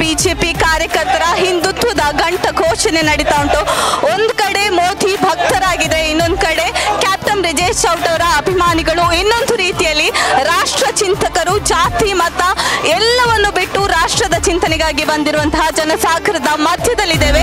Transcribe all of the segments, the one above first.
BJP ಕಾರ್ಯಕರ್ತರ ಹಿಂದುತ್ವದ ಗಂಟ ಘೋಷಣೆ ನಡೀತಾ ಉಂಟು ಒಂದು ಕಡೆ ಮೋದಿ ಭಕ್ತರಾಗಿದೆ ಇನ್ನೊಂದು ಕಡೆ ಕ್ಯಾಪ್ಟನ್ ಬ್ರಿಜೇಶ್ ಚೌಟ್ ಅವರ ಅಭಿಮಾನಿಗಳು ಇನ್ನೊಂದು ರೀತಿಯಲ್ಲಿ ರಾಷ್ಟ್ರ ಚಿಂತಕರು ಜಾತಿ ಮತ ಎಲ್ಲವನ್ನು ಬಿಟ್ಟು ರಾಷ್ಟ್ರದ ಚಿಂತನೆಗಾಗಿ ಬಂದಿರುವಂತಹ ಜನಸಾಗರದ ಮಧ್ಯದಲ್ಲಿದ್ದೇವೆ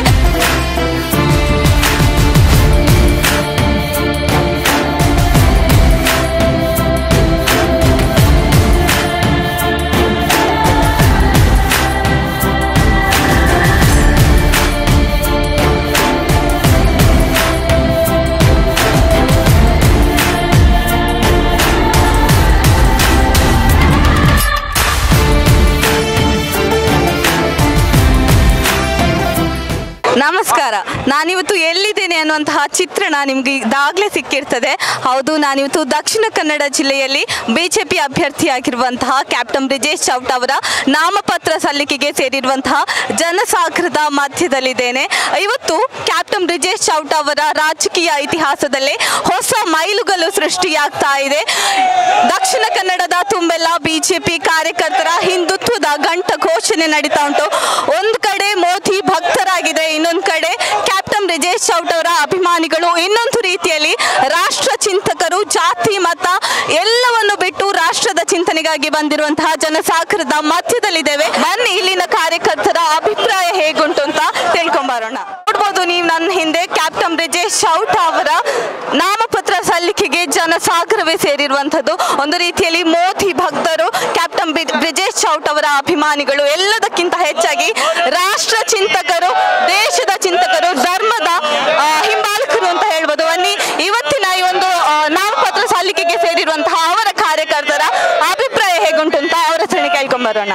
ನಮಸ್ಕಾರ ನಾನಿವತ್ತು ಎಲ್ಲಿದ್ದೇನೆ ಅನ್ನುವಂತಹ ಚಿತ್ರಣ ನಿಮ್ಗೆ ಇದಾಗಲೇ ಸಿಕ್ಕಿರ್ತದೆ ಹೌದು ನಾನಿವತ್ತು ದಕ್ಷಿಣ ಕನ್ನಡ ಜಿಲ್ಲೆಯಲ್ಲಿ ಬಿಜೆಪಿ ಅಭ್ಯರ್ಥಿಯಾಗಿರುವಂತಹ ಕ್ಯಾಪ್ಟನ್ ಬ್ರಿಜೇಶ್ ಚೌಟ್ ಅವರ ನಾಮಪತ್ರ ಸಲ್ಲಿಕೆಗೆ ಸೇರಿರುವಂತಹ ಜನಸಾಗರದ ಮಧ್ಯದಲ್ಲಿದ್ದೇನೆ ಇವತ್ತು ಕ್ಯಾಪ್ಟನ್ ಬ್ರಿಜೇಶ್ ಚೌಟ್ ಅವರ ರಾಜಕೀಯ ಇತಿಹಾಸದಲ್ಲೇ ಹೊಸ ಮೈಲುಗಲ್ಲು ಸೃಷ್ಟಿಯಾಗ್ತಾ ಇದೆ ದಕ್ಷಿಣ ಕನ್ನಡದ ತುಂಬೆಲ್ಲ ಬಿಜೆಪಿ ಕಾರ್ಯಕರ್ತರ ಹಿಂದುತ್ವದ ಗಂಟ ಘೋಷಣೆ ನಡೀತಾ ಉಂಟು ಒಂದು ಕಡೆ ಮೋದಿ ಭಕ್ತರಾಗಿದೆ ಇನ್ನೊಂದು ಕಡೆ ಕ್ಯಾಪ್ಟನ್ ಬ್ರಿಜೇಶ್ ಚೌಟ್ ಅವರ ಅಭಿಮಾನಿಗಳು ಇನ್ನೊಂದು ರೀತಿಯಲ್ಲಿ ರಾಷ್ಟ್ರ ಚಿಂತಕರು ಜಾತಿ ಮತ ಎಲ್ಲವನ್ನು ಬಿಟ್ಟು ರಾಷ್ಟ್ರದ ಚಿಂತನೆಗಾಗಿ ಬಂದಿರುವಂತಹ ಜನಸಾಗರದ ಮಧ್ಯದಲ್ಲಿದ್ದೇವೆ ಬನ್ನಿ ಇಲ್ಲಿನ ಕಾರ್ಯಕರ್ತರ ಅಭಿಪ್ರಾಯ ಹೇಗುಂಟು ಅಂತ ತಿಳ್ಕೊಂಬರೋಣ ನೋಡ್ಬೋದು ನೀವು ನನ್ನ ಹಿಂದೆ ಕ್ಯಾಪ್ಟನ್ ಬ್ರಿಜೇಶ್ ಚೌಟ್ ಅವರ ನಾಮಪತ್ರ ಸಲ್ಲಿಕೆಗೆ ಜನಸಾಗರವೇ ಸೇರಿರುವಂಥದ್ದು ಒಂದು ರೀತಿಯಲ್ಲಿ ಮೋದಿ ಭಕ್ತರು ಕ್ಯಾಪ್ಟನ್ ಬ್ರಿ- ಬ್ರಿಜೇಶ್ ಚೌಟ್ ಅವರ ಅಭಿಮಾನಿಗಳು ಎಲ್ಲದಕ್ಕಿಂತ ಹೆಚ್ಚಾಗಿ ರಾಷ್ಟ್ರ ಚಿಂತಕರು ದೇಶದ ಚಿಂತಕರು ಧರ್ಮದ ಆ, ಹಿಂಬಾಲಕರು ಅಂತ ಹೇಳ್ಬೋದು ಬನ್ನಿ ಇವತ್ತಿನ ಈ ಒಂದು ಆ, ನಾಮಪತ್ರ ಸಲ್ಲಿಕೆಗೆ ಸೇರಿರುವಂತಹ ಅವರ ಕಾರ್ಯಕರ್ತರ ಅಭಿಪ್ರಾಯ ಹೇಗುಂಟು ಅಂತ ಅವರ ಹೆಸರನ್ನು ಕೇಳ್ಕೊಂಬರೋಣ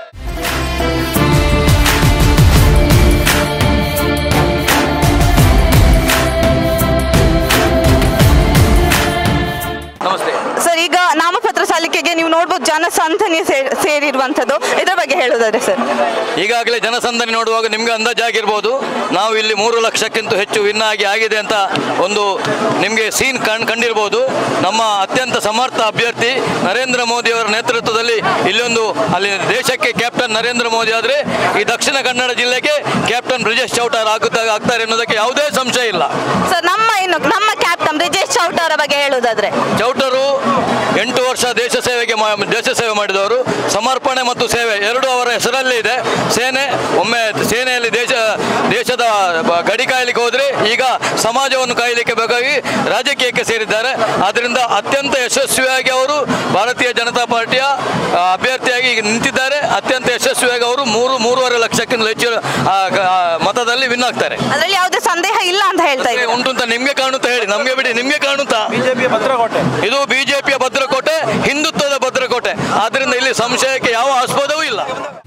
ನಮಸ್ತೆ ಸರ್ ಈಗ ನಾಮಪತ್ರ ಸಲ್ಲಿಕೆಗೆ ನೀವು ನೋಡ್ಬೋದು ಜನಸಂದಣಿ ಸೇ- ಸೇರಿರುವಂಥದ್ದು ಇದರ ಬಗ್ಗೆ ಹೇಳೋದಾದ್ರೆ ಸರ್ ಈಗಾಗಲೇ ಜನಸಂದಣಿ ನೋಡುವಾಗ ನಿಮ್ಗೆ ಅಂದಾಜಾಗಿರ್ಬೋದು ನಾವು ಇಲ್ಲಿ ಮೂರು ಲಕ್ಷಕ್ಕಿಂತ ಹೆಚ್ಚು ವಿನ್ ಆಗಿ ಆಗಿದೆ ಅಂತ ಒಂದು ನಿಮಗೆ ಸೀನ್ ಕಣ್ ಕಂಡಿರ್ಬೋದು ನಮ್ಮ ಅತ್ಯಂತ ಸಮರ್ಥ ಅಭ್ಯರ್ಥಿ ನರೇಂದ್ರ ಮೋದಿ ಅವರ ನೇತೃತ್ವದಲ್ಲಿ ಇಲ್ಲೊಂದು ಅಲ್ಲಿ ದೇಶಕ್ಕೆ ಕ್ಯಾಪ್ಟನ್ ನರೇಂದ್ರ ಮೋದಿ ಆದರೆ ಈ ದಕ್ಷಿಣ ಕನ್ನಡ ಜಿಲ್ಲೆಗೆ ಕ್ಯಾಪ್ಟನ್ ಬ್ರಿಜೇಶ್ ಚೌಟಾರ್ ಆಗುತ್ತಾ ಆಗ್ತಾರೆ ಅನ್ನೋದಕ್ಕೆ ಯಾವುದೇ ಸಂಶಯ ಇಲ್ಲ ಸರ್ ನಮ್ಮ ಇನ್ನು ನಮ್ಮ ಕ್ಯಾಪ್ಟನ್ ಬ್ರಿಜೇಶ್ ಚೌಟ್ ಅವರ ಬಗ್ಗೆ ಹೇಳೋದಾದ್ರೆ ಚೌಟರು ಎಂಟು ವರ್ಷ ದೇಶ ಸೇವೆಗೆ ಮಾ- ದೇಶ ಸೇವೆ ಮಾಡಿದವರು ಸಮರ್ಪಣೆ ಮತ್ತು ಸೇವೆ ಎರಡು ಅವರ ಹೆಸರಲ್ಲಿ ಇದೆ ಸೇನೆ ಒಮ್ಮೆ ಸೇನೆಯಲ್ಲಿ ದೇಶ ದೇಶದ ಬ- ಗಡಿ ಕಾಯಲಿಕ್ಕೆ ಹೋದರೆ ಈಗ ಸಮಾಜವನ್ನು ಕಾಯಲಿಕ್ಕೆ ಬೇಕಾಗಿ ರಾಜಕೀಯಕ್ಕೆ ಸೇರಿದ್ದಾರೆ ಆದ್ದರಿಂದ ಅತ್ಯಂತ ಯಶಸ್ವಿಯಾಗಿ ಅವರು ಭಾರತೀಯ ಜನತಾ ಪಾರ್ಟಿಯ ಆ, ಅಭ್ಯರ್ಥಿಯಾಗಿ ಈಗ ನಿಂತಿದ್ದಾರೆ ಅತ್ಯಂತ ಯಶಸ್ವಿಯಾಗಿ ಅವರು ಮೂರು ಮೂರುವರೆ ಲಕ್ಷಕ್ಕಿಂತ ಹೆಚ್ಚು ಆ, ಗ- ಆ, ಮತದಲ್ಲಿ ವಿನ್ ಆಗ್ತಾರೆ ಅದರಲ್ಲಿ ಯಾವುದೇ ಸಂದೇಹ ಇಲ್ಲ ಅಂತ ಹೇಳ್ತಾ ಇದ್ದಾರೆ ಉಂಟು ಅಂತ ನಿಮ್ಗೆ ಕಾಣುತ್ತಾ ಹೇಳಿ ನಮ್ಗೆ ಬಿಡಿ ನಿಮ್ಗೆ ಕಾಣುತ್ತಾ ಬಿಜೆಪಿಯ ಭದ್ರಕೋಟೆ ಇದು ಬಿಜೆಪಿಯ ಭದ್ರಕೋಟೆ ಹಿಂದುತ್ವದ ಭದ್ರಕೋಟೆ ಆದ್ರಿಂದ ಇಲ್ಲಿ ಸಂಶಯಕ್ಕೆ ಯಾವ ಆಸ್ಪದವೂ ಇಲ್ಲ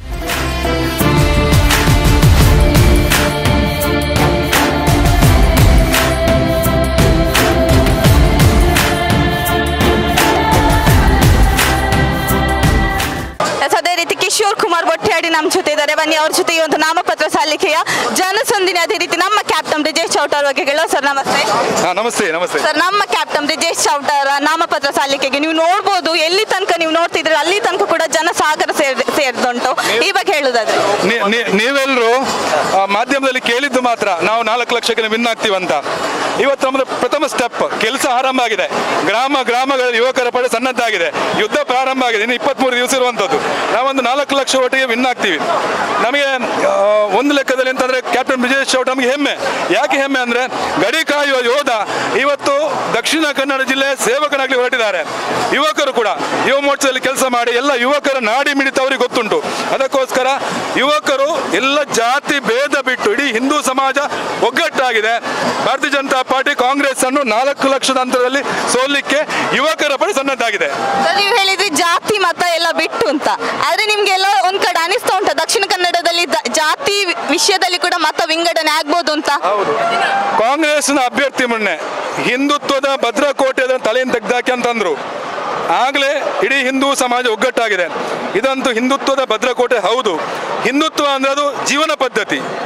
ಎಸ್, ಅದೇ ರೀತಿ ಕಿಶೋರ್ ಕುಮಾರ್ ಬೊಟ್ಯಾಡಿ ನಮ್ಮ ಜೊತೆ ಇದ್ದಾರೆ ಬನ್ನಿ ಅವ್ರ ಜೊತೆ ಈ ಒಂದು ನಾಮಪತ್ರ ಸಲ್ಲಿಕೆಯ ಜನಸಂದಿನಿ ಅದೇ ರೀತಿ ನಮ್ಮ ಕ್ಯಾಪ್ಟನ್ ಬ್ರಿಜೇಶ್ ಚೌಟ್ ಅವ್ರ ಬಗ್ಗೆ ಹೇಳೋ ಸರ್ ನಮಸ್ತೆ ಹಾ ನಮಸ್ತೆ ನಮಸ್ತೆ ಸರ್ ನಮ್ಮ ಕ್ಯಾಪ್ಟನ್ ಬ್ರಿಜೇಶ್ ಚೌಟ್ ಅವರ ನಾಮಪತ್ರ ಸಲ್ಲಿಕೆಗೆ ನೀವು ನೋಡ್ಬೋದು ಎಲ್ಲಿ ತನಕ ನೀವು ನೋಡ್ತಿದ್ರೆ ಅಲ್ಲಿ ತನಕ ಕೂಡ ಜನಸಾಗರ ಸೇರ್ ಸೇರಿದುಂಟು ಈ ಬಗ್ಗೆ ಹೇಳುದಾದ್ರೆ ನೀ- ನೀ- ನೀವೆಲ್ಲರೂ ಆ, ಮಾಧ್ಯಮದಲ್ಲಿ ಕೇಳಿದ್ದು ಮಾತ್ರ ನಾವು ನಾಲ್ಕು ಲಕ್ಷಕ್ಕೆ ವಿನ್ ಆಗ್ತೀವಂತ ಇವತ್ತು ನಮ್ಮದು ಪ್ರಥಮ ಸ್ಟೆಪ್ ಕೆಲಸ ಆರಂಭ ಆಗಿದೆ ಗ್ರಾಮ ಗ್ರಾಮಗಳ ಯುವಕರ ಪಡೆ ಸನ್ನದ್ಧಾಗಿದೆ ಯುದ್ಧ ಪ್ರಾರಂಭ ಆಗಿದೆ ಇನ್ನು ಇಪ್ಪತ್ಮೂರು ದಿವಸ ಇರುವಂಥದ್ದು ನಾವೊಂದು ನಾಲ್ಕು ಲಕ್ಷ ಒಟ್ಟಿಗೆ ವಿನ್ ಆಗ್ತೀವಿ ನಮಗೆ ಆ, ಒಂದು ಲೆಕ್ಕದಲ್ಲಿ ಅಂತಂದ್ರೆ ಕ್ಯಾಪ್ಟನ್ ವಿಜಯ್ ಚೌಟ್ ನಮಗೆ ಹೆಮ್ಮೆ ಯಾಕೆ ಹೆಮ್ಮೆ ಅಂದ್ರೆ ಗಡಿ ಕಾಯುವ ಯೋಧ ಇವತ್ತು ದಕ್ಷಿಣ ಕನ್ನಡ ಜಿಲ್ಲೆ ಸೇವಕನಾಗ್ಲಿ ಹೊರಟಿದ್ದಾರೆ ಯುವಕರು ಕೂಡ ಯುವ ಮೋರ್ಚಾದಲ್ಲಿ ಕೆಲಸ ಮಾಡಿ ಎಲ್ಲ ಯುವಕರ ನಾಡಿ ಮಿಡಿತ ಅವರಿಗೆ ಗೊತ್ತುಂಟು ಅದಕ್ಕೋಸ್ಕರ ಯುವಕರು ಎಲ್ಲ ಜಾತಿ ಭೇದ ಬಿಟ್ಟು ಇಡೀ ಹಿಂದೂ ಸಮಾಜ ಒಗ್ಗಟ್ಟಾಗಿದೆ ಭಾರತೀಯ ಜನತಾ ಪಾರ್ಟಿ ಕಾಂಗ್ರೆಸ್ ಅನ್ನು ನಾಲ್ಕು ಲಕ್ಷದ ಅಂತರದಲ್ಲಿ ಸೋಲಿಕ್ಕೆ ಯುವಕರ ಪಡೆ ಸನ್ನದ್ಧಾಗಿದೆ ಸರ್ ನೀವು ಹೇಳಿದ್ರಿ ಜಾತಿ ಮತ ಎಲ್ಲ ಬಿಟ್ಟು ಅಂತ ಆದ್ರೆ ನಿಮ್ಗೆ ಎಲ್ಲ ಒಂದ್ ಕಡೆ ಅನಿಸ್ತಾ ಉಂಟಾ ದಕ್ಷಿಣ ಕನ್ನಡದಲ್ಲಿ ದ- ಜಾತಿ ವಿ- ವಿಷಯದಲ್ಲಿ ಕೂಡ ಮತ ವಿಂಗಡಣೆ ಆಗ್ಬೋದು ಅಂತ ಹೌದು ಕಾಂಗ್ರೆಸ್ನ ಅಭ್ಯರ್ಥಿ ಮೊನ್ನೆ ಹಿಂದುತ್ವದ ಭದ್ರಕೋಟೆ ಅದನ್ನು ತಲೆಯನ್ನು ತೆಗ್ದಾಕಿ ಅಂತಂದ್ರು ಆಗಲೇ ಇಡೀ ಹಿಂದೂ ಸಮಾಜ ಒಗ್ಗಟ್ಟಾಗಿದೆ ಇದಂತೂ ಹಿಂದುತ್ವದ ಭದ್ರಕೋಟೆ ಹೌದು ಹಿಂದುತ್ವ ಅಂದ್ರೆ ಅದು ಜೀವನ ಪದ್ಧತಿ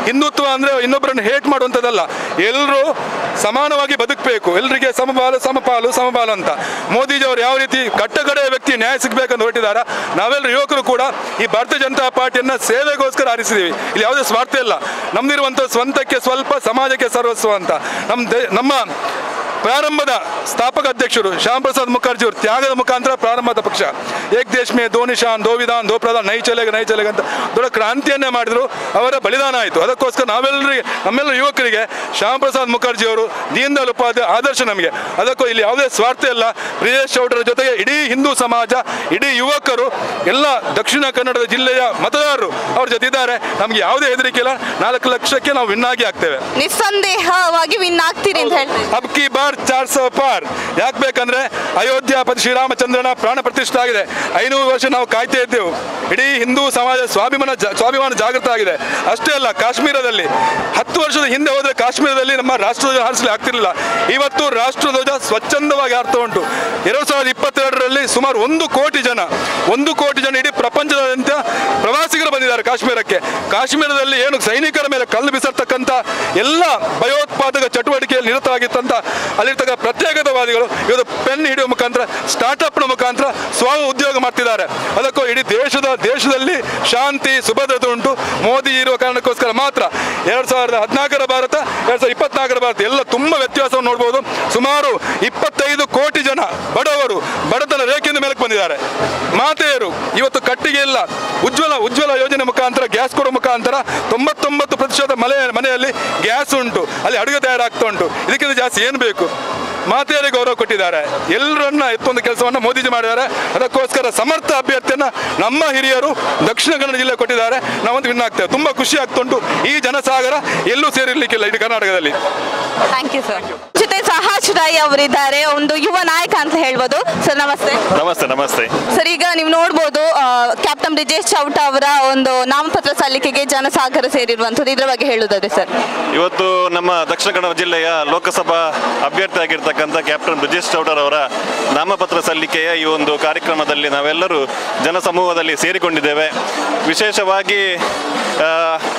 ಹಿಂದುತ್ವ ಅಂದರೆ ಇನ್ನೊಬ್ಬರನ್ನು ಹೇಟ್ ಮಾಡುವಂಥದ್ದಲ್ಲ ಎಲ್ಲರೂ ಸಮಾನವಾಗಿ ಬದುಕಬೇಕು ಎಲ್ಲರಿಗೆ ಸಮಪಾಲು ಸಮಪಾಲು ಸಮಪಾಲು ಅಂತ ಮೋದಿಜಿಯವರು ಯಾವ ರೀತಿ ಕಟ್ಟಕಡೆಯ ವ್ಯಕ್ತಿ ನ್ಯಾಯ ಸಿಗಬೇಕಂತ ಹೊರಟಿದ್ದಾರೆ ನಾವೆಲ್ಲರೂ ಯುವಕರು ಕೂಡ ಈ ಭಾರತೀಯ ಜನತಾ ಪಾರ್ಟಿಯನ್ನು ಸೇವೆಗೋಸ್ಕರ ಆರಿಸಿದ್ದೀವಿ ಇಲ್ಲಿ ಯಾವುದೇ ಸ್ವಾರ್ಥ ಇಲ್ಲ ನಮ್ದಿರುವಂಥ ಸ್ವಂತಕ್ಕೆ ಸ್ವಲ್ಪ ಸಮಾಜಕ್ಕೆ ಸರ್ವಸ್ವ ಅಂತ ನಮ್ಮ ದೇ ನಮ್ಮ ಪ್ರಾರಂಭದ ಸ್ಥಾಪಕ ಅಧ್ಯಕ್ಷರು ಶ್ಯಾಮ್ ಪ್ರಸಾದ್ ಮುಖರ್ಜಿ ಅವರು ತ್ಯಾಗದ ಮುಖಾಂತರ ಪ್ರಾರಂಭದ ಪಕ್ಷ ಏಕ್ ದೇಶ್ ಮೇ ದೋ ನಿಶಾನ್ ದೋ ವಿಧಾನ್ ದೋ ಪ್ರಧಾನ್ ನೈ ಚಲೆಗೆ ನೈ ಚಲೆಗೆ ಅಂತ ದೊಡ್ಡ ಕ್ರಾಂತಿಯನ್ನೇ ಮಾಡಿದ್ರು ಅವರ ಬಲಿದಾನ ಆಯಿತು ಅದಕ್ಕೋಸ್ಕರ ನಾವೆಲ್ಲರಿಗೆ ನಮ್ಮೆಲ್ಲ ಯುವಕರಿಗೆ ಶ್ಯಾಮ್ ಪ್ರಸಾದ್ ಮುಖರ್ಜಿ ಅವರು ದೀನ್ ದಯಾಳ್ ಉಪಾಧ್ಯಾಯ ಆದರ್ಶ ನಮಗೆ ಅದಕ್ಕೂ ಇಲ್ಲಿ ಯಾವುದೇ ಸ್ವಾರ್ಥ ಇಲ್ಲ ಬ್ರಿಜೇಶ್ ಚೌಟರ ಜೊತೆಗೆ ಇಡೀ ಹಿಂದೂ ಸಮಾಜ ಇಡೀ ಯುವಕರು ಎಲ್ಲ ದಕ್ಷಿಣ ಕನ್ನಡದ ಜಿಲ್ಲೆಯ ಮತದಾರರು ಅವ್ರ ಜೊತೆ ಇದ್ದಾರೆ ನಮಗೆ ಯಾವುದೇ ಹೆದರಿಕೆ ಇಲ್ಲ ನಾಲ್ಕು ಲಕ್ಷಕ್ಕೆ ನಾವು ವಿನ್ ಆಗಿ ಆಗ್ತೇವೆ ನಿಸ್ಸಂದೇಹವಾಗಿ ವಿನ್ ಆಗ್ತೀರಿ ಅಂತ ಹೇಳ್ತೀವಿ ಅಬ್ ಕಿ ಬಾರ್ ಚಾರ್ ಸೌ ಪಾರ್ ಯಾಕೆ ಬೇಕಂದ್ರೆ ಅಯೋಧ್ಯಾಪತಿ ಶ್ರೀರಾಮಚಂದ್ರನ ಪ್ರಾಣ ಪ್ರತಿಷ್ಠೆ ಆಗಿದೆ ಐನೂರು ವರ್ಷ ನಾವು ಕಾಯ್ತಾ ಇದ್ದೆವು ಇಡೀ ಹಿಂದೂ ಸಮಾಜ ಸ್ವಾಭಿಮಾನ ಜಾ- ಸ್ವಾಭಿಮಾನ ಜಾಗೃತ ಆಗಿದೆ ಅಷ್ಟೇ ಅಲ್ಲ ಕಾಶ್ಮೀರದಲ್ಲಿ ಹತ್ತು ವರ್ಷದ ಹಿಂದೆ ಹೋದ್ರೆ ಕಾಶ್ಮೀರದಲ್ಲಿ ನಮ್ಮ ರಾಷ್ಟ್ರಧ್ವಜ ಹಾರಿಸಲಿ ಆಗ್ತಿರಲಿಲ್ಲ ಇವತ್ತು ರಾಷ್ಟ್ರಧ್ವಜ ಸ್ವಚ್ಛಂದವಾಗಿ ಹಾರ್ತಾ ಉಂಟು ಎರಡು ಸಾವಿರದ ಇಪ್ಪತ್ತೆರಡರಲ್ಲಿ ಸುಮಾರು ಒಂದು ಕೋಟಿ ಜನ ಒಂದು ಕೋಟಿ ಜನ ಇಡೀ ಪ್ರಪಂಚದಾದ್ಯಂತ ಪ್ರವಾಸಿಗರು ಬಂದಿದ್ದಾರೆ ಕಾಶ್ಮೀರಕ್ಕೆ ಕಾಶ್ಮೀರದಲ್ಲಿ ಏನು ಸೈನಿಕರ ಮೇಲೆ ಕಲ್ಲು ಬಿಸರ್ತಕ್ಕಂಥ ಎಲ್ಲ ಭಯೋತ್ಪಾದಕ ಚಟುವಟಿಕೆಯಲ್ಲಿ ನಿರತರಾಗಿತ್ತಂತ ಅಲ್ಲಿರ್ತಕ್ಕ ಪ್ರತ್ಯೇಕತಾವಾದಿಗಳು ಇವತ್ತು ಪೆನ್ ಹಿಡಿಯುವ ಮುಖಾಂತರ ಸ್ಟಾರ್ಟ್ಅಪ್ನ ಮುಖಾಂತರ ಸ್ವ ಉದ್ಯೋಗ ಮಾಡ್ತಿದ್ದಾರೆ ಅದಕ್ಕೂ ಇಡೀ ದೇಶದ ದೇಶದಲ್ಲಿ ಶಾಂತಿ ಸುಭದ್ರತೆ ಉಂಟು ಮೋದಿ ಇರುವ ಕಾರಣಕ್ಕೋಸ್ಕರ ಮಾತ್ರ ಎರಡು ಸಾವಿರದ ಹದಿನಾಲ್ಕರ ಭಾರತ ಎರಡು ಸಾವಿರದ ಇಪ್ಪತ್ನಾಲ್ಕರ ಭಾರತ ಎಲ್ಲ ತುಂಬ ವ್ಯತ್ಯಾಸವನ್ನು ನೋಡ್ಬೋದು ಸುಮಾರು ಇಪ್ಪತ್ತೈದು ಕೋಟಿ ಜನ ಬಡವರು ಬಡತನ ರೇಖೆಯಿಂದ ಮೇಲಕ್ಕೆ ಬಂದಿದ್ದಾರೆ ಮಾತೆಯರು ಇವತ್ತು ಕಟ್ಟಿಗೆ ಇಲ್ಲ ಉಜ್ವಲ ಉಜ್ವಲ ಯೋಜನೆ ಮುಖಾಂತರ ಗ್ಯಾಸ್ ಕೊಡೋ ಮುಖಾಂತರ ತೊಂಬತ್ತೊಂಬತ್ತು ಪ್ರತಿಶತ ಮನೆ ಮನೆಯಲ್ಲಿ ಗ್ಯಾಸ್ ಉಂಟು ಅಲ್ಲಿ ಅಡುಗೆ ತಯಾರಾಗ್ತಾ ಉಂಟು ಇದಕ್ಕಿಂತ ಜಾಸ್ತಿ ಏನು ಬೇಕು ಮಾತೆಯರಿಗೆ ಗೌರವ ಕೊಟ್ಟಿದ್ದಾರೆ ಎಲ್ಲರನ್ನ ಎತ್ತೊಂದು ಕೆಲಸವನ್ನು ಮೋದಿಜಿ ಮಾಡಿದ್ದಾರೆ ಅದಕ್ಕೋಸ್ಕರ ಸಮರ್ಥ ಅಭ್ಯರ್ಥಿಯನ್ನ ನಮ್ಮ ಹಿರಿಯರು ದಕ್ಷಿಣ ಕನ್ನಡ ಜಿಲ್ಲೆ ಕೊಟ್ಟಿದ್ದಾರೆ ನಾವೊಂದು ವಿನ್ ಆಗ್ತೇವೆ ತುಂಬಾ ಖುಷಿ ಆಗ್ತುಂಟು ಈ ಜನಸಾಗರ ಎಲ್ಲೂ ಸೇರಿರ್ಲಿಕ್ಕಿಲ್ಲ ಇಡೀ ಕರ್ನಾಟಕದಲ್ಲಿ ಥ್ಯಾಂಕ್ ಯು ಸರ್ ಜೊತೆ ಸಹಾಜ್ ರಾಯ್ ಅವರಿದ್ದಾರೆ ಒಂದು ಯುವ ನಾಯಕ ಅಂತ ಹೇಳ್ಬೋದು ಸರ್ ನಮಸ್ತೆ ನಮಸ್ತೆ ನಮಸ್ತೆ ಸರ್ ಈಗ ನೀವು ನೋಡ್ಬೋದು ಆ, ಕ್ಯಾಪ್ಟನ್ ಬ್ರಿಜೇಶ್ ಚೌಟ ಅವರ ಒಂದು ನಾಮಪತ್ರ ಸಲ್ಲಿಕೆಗೆ ಜನಸಾಗರ ಸೇರಿರುವಂಥದ್ದು ಇದ್ರ ಬಗ್ಗೆ ಹೇಳುವುದಾದ್ರೆ ಸರ್ ಇವತ್ತು ನಮ್ಮ ದಕ್ಷಿಣ ಕನ್ನಡ ಜಿಲ್ಲೆಯ ಲೋಕಸಭಾ ಅಭ್ಯರ್ಥಿ ಆಗಿರ್ತಕ್ಕಂಥ ಕ್ಯಾಪ್ಟನ್ ಬ್ರಿಜೇಶ್ ಚೌಡರ್ ಅವರ ನಾಮಪತ್ರ ಸಲ್ಲಿಕೆಯ ಈ ಒಂದು ಕಾರ್ಯಕ್ರಮದಲ್ಲಿ ನಾವೆಲ್ಲರೂ ಜನಸಮೂಹದಲ್ಲಿ ಸೇರಿಕೊಂಡಿದ್ದೇವೆ ವಿಶೇಷವಾಗಿ ಆ,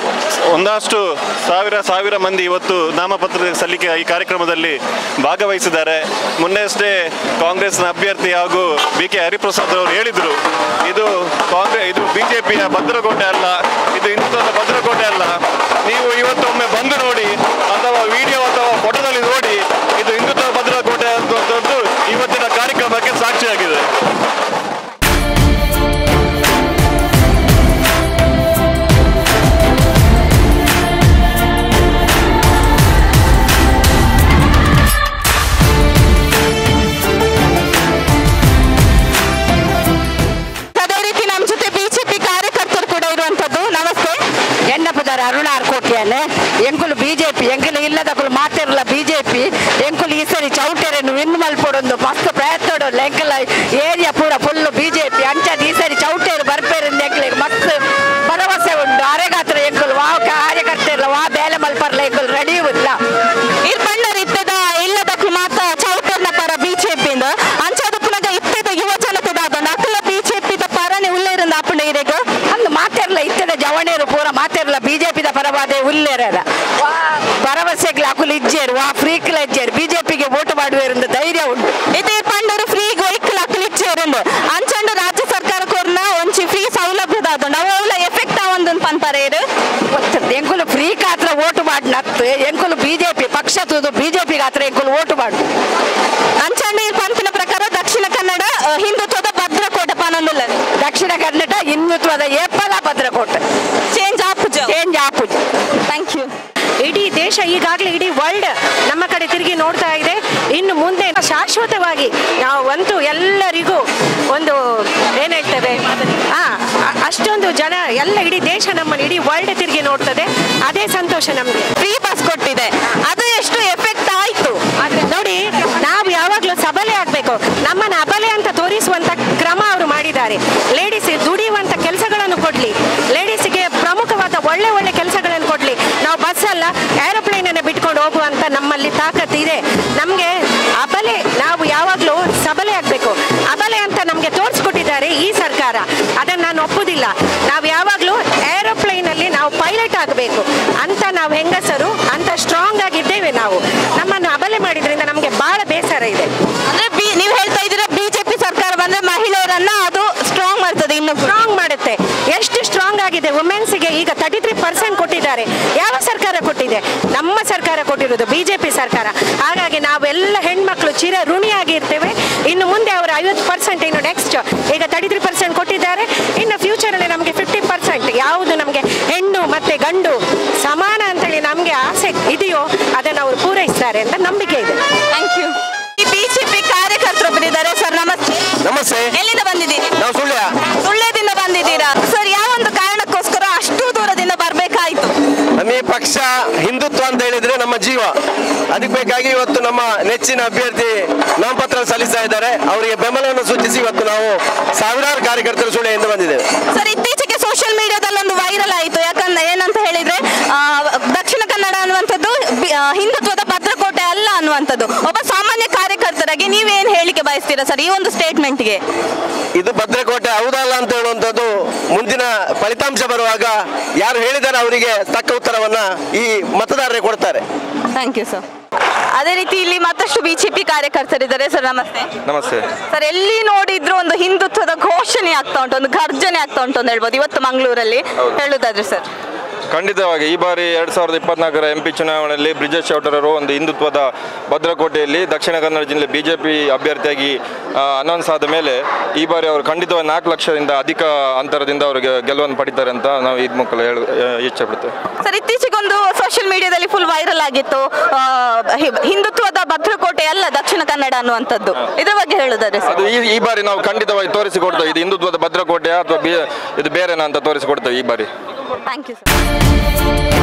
ಒಂದಷ್ಟು ಸಾವಿರ ಸಾವಿರ ಮಂದಿ ಇವತ್ತು ನಾಮಪತ್ರ ಸಲ್ಲಿಕೆ ಈ ಕಾರ್ಯಕ್ರಮದಲ್ಲಿ ಭಾಗವಹಿಸಿದ್ದಾರೆ ಮೊನ್ನೆಯಷ್ಟೇ ಕಾಂಗ್ರೆಸ್ನ ಅಭ್ಯರ್ಥಿ ಹಾಗೂ ಬಿ ಕೆ ಹರಿಪ್ರಸಾದ್ ಅವರು ಹೇಳಿದರು ಇದು ಕಾಂಗ್ರೆಸ್ ಇದು ಬಿಜೆಪಿಯ ಭದ್ರಕೋಟೆ ಅಲ್ಲ ಇದು ಹಿಂದುತ್ವದ ಭದ್ರಕೋಟೆ ಅಲ್ಲ ನೀವು ಇವತ್ತೊಮ್ಮೆ ಬಂದು ನೋಡಿ ಅಥವಾ ವಿಡಿಯೋ ಅಥವಾ ಫೋಟೋದಲ್ಲಿ ನೋಡಿ ಇದು ಹಿಂದುತ್ವ ಭದ್ರಕೋಟೆ ಅನ್ನುವಂಥದ್ದು ಇವತ್ತಿನ ಕಾರ್ಯಕ್ರಮಕ್ಕೆ ಸಾಕ್ಷಿಯಾಗಿದೆ ಅದೇ ರೀತಿ ನಮ್ಮ ಜೊತೆ ಬಿಜೆಪಿ ಕಾರ್ಯಕರ್ತರು ಕೂಡ ಇರುವಂಥದ್ದು ನಮಸ್ತೆ ಎನ್ನಪದಾರ ಅರುಣಾರ್ ಕೋಟಿಯಲ್ಲಿ ಎಂಕುಲು ಬಿಜೆಪಿ ಎಂಕುಲು ಇಲ್ಲದಕ್ಕಲು ಮಾತಿರಲ್ಲ ಬಿಜೆಪಿ ಎಂಕುಲು ಈ ಸರಿ ಚೌಟೆರನ್ನು ವಿನ್ ಮಲ್ಪೊಡೊಂದು ಮಸ್ತ್ ಪ್ರಯತ್ನ ಎಂಕಲ ಏರಿಯಾ ಪೂರ ಫುಲ್ ಬಿಜೆಪಿ ಅಂಚದ ಈ ಸರಿ ಚೌಟೇರು ಬರ್ಪೇರಿಂದ ಎಂಕಲಿಗೆ ಮಸ್ತ್ ಭರವಸೆ ಉಂಟು ಅರೆಗಾತ್ರ ಎಂಕುಲು ವಾ ಕಾರ್ಯಕರ್ತರ ವಾ ಬೇಲೆ ಮಲ್ಪರ್ಲ ಎಂಕುಲು ರೆಡಿ ಇಲ್ಲ ಇಲ್ಲಿ ಪಂಡರಿತ್ತದ ಇಲ್ಲದಕ್ಕೂ ಮಾತ ಚೌಟರ್ನ ಪರ ಬಿಜೆಪಿಯಿಂದ ಅಂಚಾದ ಪುನಗ ಇತ್ತದ ಯುವ ಜನತೆದಾದ ನಕಲ ಬಿಜೆಪಿದ ಪರನೆ ಉಳ್ಳೇರಿಂದ ಅಪ್ಪಣ ಇರೇಗ ಅಂದು ಮಾತಿರಲ್ಲ ಇತ್ತದ ಜವಣೇರು ಪೂರ ಮಾತಿರಲ್ಲ ಬಿಜೆಪಿದ ಪರವಾದೆ ಉಲ್ಲೇರದ ವಾ ಭರವಸೆಗಳು ಅಕುಲು ಇಜ್ಜೇರು ವಾ ಫ್ರೀಕ್ಲ ಇಜ್ಜೇರು ಬಿಜೆಪಿಗೆ ವೋಟ್ ಮಾಡುವರಿಂದ ಧೈರ್ಯ ಉಂಟು ಇದು ಪಂಡರು ಫ್ರೀ ವೆಹಿಕಲ್ ಅಕ್ಲಿಚ್ಚೇರುಂಡು ಅಂಚಂಡು ರಾಜ್ಯ ಸರ್ಕಾರ ಕೊರ್ನ ಒಂಚಿ ಫ್ರೀ ಸೌಲಭ್ಯದ ಅವುಲ ಎಫೆಕ್ಟ್ ಆವಂದು ಪನ್ಪರೆ ಇದು ಗೊತ್ತಿರ್ತದೆ ಎಂಕುಲು ಫ್ರೀ ಕಾತ್ರ ಓಟು ಮಾಡಿ ನತ್ತು ಎಂಕುಲು ಬಿಜೆಪಿ ಪಕ್ಷ ತುದು ಬಿಜೆಪಿ ಗಾತ್ರ ಎಂಕುಲು ಓಟು ಮಾಡು ಅಂಚಂಡು ಈ ಪಂಪಿನ ಪ್ರಕಾರ ದಕ್ಷಿಣ ಕನ್ನಡ ಅ, ಹಿಂದುತ್ವದ ಭದ್ರಕೋಟೆ ಪನೊಂದುಲ್ಲ ದಕ್ಷಿಣ ಕನ್ನಡ ಹಿಂದುತ್ವದ ಏಪಲ ಭದ್ರಕೋಟೆ ಚೇಂಜ್ ಆಪುಜ ಚೇಂಜ್ ಆಪುಜ ಥ್ಯಾಂಕ್ ಯು ಇಡೀ ದೇಶ ಈಗಾಗಲೇ ಇಡೀ ವರ್ಲ್ಡ್ ನಮ್ಮ ಕಡೆ ತಿರುಗಿ ನೋಡ್ತಾ ಇದೆ ಇನ್ನು ಮುಂದೆ ಶಾಶ್ವತವಾಗಿ ನಾವು ಅಂತೂ ಎಲ್ಲರಿಗೂ ಒಂದು ಏನು ಹೇಳ್ತೇವೆ ಆ, ಅ- ಅಷ್ಟೊಂದು ಜನ ಎಲ್ಲ ಇಡೀ ದೇಶ ನಮ್ಮನ್ನು ಇಡೀ ವರ್ಲ್ಡ್ ತಿರುಗಿ ನೋಡ್ತದೆ ಅದೇ ಸಂತೋಷ ನಮಗೆ ಫ್ರೀ ಬಸ್ ಕೊಟ್ಟಿದೆ ಅದು ಎಷ್ಟು ಎಫೆಕ್ಟ್ ಆಯ್ತು ಆದ್ರೆ ನೋಡಿ ನಾವು ಯಾವಾಗಲೂ ಸಬಲೆ ಆಗಬೇಕು ನಮ್ಮನ್ನು ಅಬಲೆ ಅಂತ ತೋರಿಸುವಂತ ಕ್ರಮ ಅವರು ಮಾಡಿದ್ದಾರೆ ಲೇಡೀಸ್ ದುಡಿಯುವಂತ ಕೆಲಸಗಳನ್ನು ಕೊಡ್ಲಿ ಲೇಡೀಸ್ಗೆ ಪ್ರಮುಖವಾದ ಒಳ್ಳೆ ಒಳ್ಳೆ ಕೆಲಸಗಳನ್ನು ಕೊಡ್ಲಿ ನಾವು ಬಸ್ ಅಲ್ಲ ಏರೋಪ್ಲೇನ್ ಅನ್ನು ಬಿಟ್ಕೊಂಡು ಹೋಗುವಂತ ನಮ್ಮಲ್ಲಿ ತಾಕತ್ತು ಇದೆ ನಮಗೆ ಅಬಲೆ ನಾವು ಯಾವಾಗಲೂ ಸಬಲೆ ಆಗಬೇಕು ಅಬಲೆ ಅಂತ ನಮಗೆ ತೋರಿಸ್ಕೊಟ್ಟಿದ್ದಾರೆ ಈ ಸರ್ಕಾರ ಅದನ್ನು ನಾನು ಒಪ್ಪುದಿಲ್ಲ ನಾವು ಯಾವಾಗಲೂ ಏರೋಪ್ಲೇನ್ ಅಲ್ಲಿ ನಾವು ಪೈಲಟ್ ಆಗಬೇಕು ಅಂತ ನಾವು ಹೆಂಗಸರು ಅಂತ ಸ್ಟ್ರಾಂಗ್ ಆಗಿದ್ದೇವೆ ನಾವು ನಮ್ಮನ್ನು ಅಬಲೆ ಮಾಡಿದ್ರಿಂದ ನಮಗೆ ಬಹಳ ಬೇಸರ ಇದೆ ಅಂದ್ರೆ ಬಿ ನೀವು ಹೇಳ್ತಾ ಇದ್ದೀರಾ ಬಿಜೆಪಿ ಸರ್ಕಾರ ಬಂದ್ರೆ ಮಹಿಳೆಯರನ್ನ ಅದು ಸ್ಟ್ರಾಂಗ್ ಮಾಡ್ತದೆ ಇನ್ನು ಸ್ಟ್ರಾಂಗ್ ಮಾಡುತ್ತೆ ಎಷ್ಟು ಸ್ಟ್ರಾಂಗ್ ಆಗಿದೆ ವುಮೆನ್ಸ್ಗೆ ಈಗ ತರ್ಟಿ ತ್ರೀ ಪರ್ಸೆಂಟ್ ಕೊಟ್ಟಿದ್ದಾರೆ ಯಾವ ಸರ್ಕಾರ ಕೊಟ್ಟಿದೆ ನಮ್ಮ ಸರ್ಕಾರ ಕೊಟ್ಟಿರೋದು ಬಿಜೆಪಿ ಸರ್ಕಾರ ಹಾಗಾಗಿ ನಾವೆಲ್ಲ ಹೆಣ್ಮಕ್ಳು ಚಿರ ಋಣಿಯಾಗಿರ್ತೇವೆ ಇನ್ನು ಮುಂದೆ ಅವರು ಐವತ್ತು ಪರ್ಸೆಂಟ್ ಇನ್ನು ನೆಕ್ಸ್ಟ್ ಈಗ ತರ್ಟಿ ತ್ರೀ ಪರ್ಸೆಂಟ್ ಕೊಟ್ಟಿದ್ದಾರೆ ಇನ್ನು ಫ್ಯೂಚರಲ್ಲಿ ನಮಗೆ ಫಿಫ್ಟಿ ಪರ್ಸೆಂಟ್ ಯಾವುದು ನಮಗೆ ಹೆಣ್ಣು ಮತ್ತೆ ಗಂಡು ಸಮಾನ ಅಂತೇಳಿ ನಮಗೆ ಆಸೆ ಇದೆಯೋ ಅದನ್ನು ಅವರು ಪೂರೈಸ್ತಾರೆ ಅಂತ ನಂಬಿಕೆ ಇದೆ ಥ್ಯಾಂಕ್ ಯು ಈ ಬಿಜೆಪಿ ಕಾರ್ಯಕರ್ತರೊಬ್ಬರಿದ್ದಾರೆ ಸರ್ ನಮಸ್ತೆ ನಮಸ್ತೆ ಎಲ್ಲಿಂದ ಬಂದಿದ್ದೀರಿ ನಾವು ಸುಳ್ಯ ಸುಳ್ಯದಿಂದ ಬಂದಿದ್ದೀರಾ ಸರ್ ಯಾವ ಒಂದು ಕಾರಣಕ್ಕೋಸ್ಕರ ಅಷ್ಟು ದೂರದಿಂದ ಬರ್ಬೇಕಾಯ್ತು ನಮಗೆ ಪಕ್ಷ ಹಿಂದುತ್ವ ಅಂತ ಹೇಳಿದ್ರೆ ನಮ್ಮ ಜೀವ ಅದಕ್ಕೆ ಬೇಕಾಗಿ ಇವತ್ತು ನಮ್ಮ ನೆಚ್ಚಿನ ಅಭ್ಯರ್ಥಿ ನಾಮಪತ್ರ ಸಲ್ಲಿಸ್ತಾ ಇದ್ದಾರೆ ಅವರಿಗೆ ಬೆಂಬಲವನ್ನು ಸೂಚಿಸಿ ಇವತ್ತು ನಾವು ಸಾವಿರಾರು ಕಾರ್ಯಕರ್ತರು ಸುಳ್ಯದಿಂದ ಬಂದಿದ್ದೇವೆ ಸರ್ ಇತ್ತೀಚೆಗೆ ಸೋಷಿಯಲ್ ಮೀಡಿಯಾದಲ್ಲಿ ಒಂದು ವೈರಲ್ ಆಯಿತು ಯಾಕಂದ್ರೆ ಏನಂತ ಹೇಳಿದ್ರೆ ಆ, ದಕ್ಷಿಣ ಕನ್ನಡ ಅನ್ನುವಂಥದ್ದು ಬಿ- ಆ, ಹಿಂದುತ್ವದ ಭದ್ರಕೋಟೆ ಅಲ್ಲ ಅನ್ನುವಂಥದ್ದು ಒಬ್ಬ ಸಾಮಾನ್ಯ ಕಾರ್ಯಕರ್ತರಾಗಿ ನೀವೇನು ಹೇಳಿಕೆ ಬಯಸ್ತೀರಾ ಸರ್ ಈ ಒಂದು ಸ್ಟೇಟ್ಮೆಂಟ್ಗೆ ಇದು ಭದ್ರಕೋಟೆ ಹೌದಲ್ಲ ಅಂತ ಹೇಳುವಂಥದ್ದು ಮುಂದಿನ ಫಲಿತಾಂಶ ಬರುವಾಗ ಯಾರು ಹೇಳಿದ್ದಾರೆ ಅವರಿಗೆ ತಕ್ಕ ಉತ್ತರವನ್ನ ಈ ಮತದಾರರೇ ಕೊಡ್ತಾರೆ ಥ್ಯಾಂಕ್ ಯು ಸರ್ ಅದೇ ರೀತಿ ಇಲ್ಲಿ ಮತ್ತಷ್ಟು ಬಿಜೆಪಿ ಕಾರ್ಯಕರ್ತರಿದ್ದಾರೆ ಸರ್ ನಮಸ್ತೆ ನಮಸ್ತೆ ಸರ್ ಎಲ್ಲಿ ನೋಡಿದ್ರು ಒಂದು ಹಿಂದುತ್ವದ ಘೋಷಣೆ ಆಗ್ತಾ ಉಂಟು ಒಂದು ಗರ್ಜನೆ ಆಗ್ತಾ ಉಂಟು ಅಂತ ಹೇಳ್ಬೋದು ಇವತ್ತು ಮಂಗಳೂರಲ್ಲಿ ಹೇಳುದಾದ್ರೆ ಸರ್ ಖಂಡಿತವಾಗಿ ಈ ಬಾರಿ ಎರಡು ಸಾವಿರದ ಇಪ್ಪತ್ನಾಲ್ಕರ ಎಂ ಪಿ ಚುನಾವಣೆಯಲ್ಲಿ ಬ್ರಿಜೇಶ್ ಚೌಟರರು ಒಂದು ಹಿಂದುತ್ವದ ಭದ್ರಕೋಟೆಯಲ್ಲಿ ದಕ್ಷಿಣ ಕನ್ನಡ ಜಿಲ್ಲೆ ಬಿ ಜೆ ಪಿ ಅಭ್ಯರ್ಥಿಯಾಗಿ ಅನೌನ್ಸ್ ಆದ ಮೇಲೆ ಈ ಬಾರಿ ಅವರು ಖಂಡಿತವಾಗಿ ನಾಲ್ಕು ಲಕ್ಷದಿಂದ ಅಧಿಕ ಅಂತರದಿಂದ ಅವರಿಗೆ ಗೆಲುವನ್ನು ಪಡಿತಾರೆ ಅಂತ ನಾವು ಇದ್ ಮುಖಲ ಹೇಳ ಇಚ್ಛೆ ಪಡ್ತೇವೆ ಸರ್ ಇತ್ತೀಚೆಗೆ ಒಂದು ಸೋಷಿಯಲ್ ಮೀಡಿಯಾದಲ್ಲಿ ಫುಲ್ ವೈರಲ್ ಆಗಿತ್ತು ಆ, ಹಿ- ಹಿಂದುತ್ವದ ಭದ್ರಕೋಟೆ ಅಲ್ಲ ದಕ್ಷಿಣ ಕನ್ನಡ ಅನ್ನುವಂಥದ್ದು ಇದ್ರ ಬಗ್ಗೆ ಹೇಳುದಾದ್ರೆ ಸರ್ ಅದು ಈ ಈ ಬಾರಿ ನಾವು ಖಂಡಿತವಾಗಿ ತೋರಿಸಿಕೊಡ್ತೇವೆ ಇದು ಹಿಂದುತ್ವದ ಭದ್ರಕೋಟೆ ಅಥವಾ ಬಿ ಇದು ಬೇರೆನಾ ಅಂತ ತೋರಿಸಿಕೊಡ್ತೇವೆ ಈ ಬಾರಿ ಥ್ಯಾಂಕ್ ಯು ಸರ್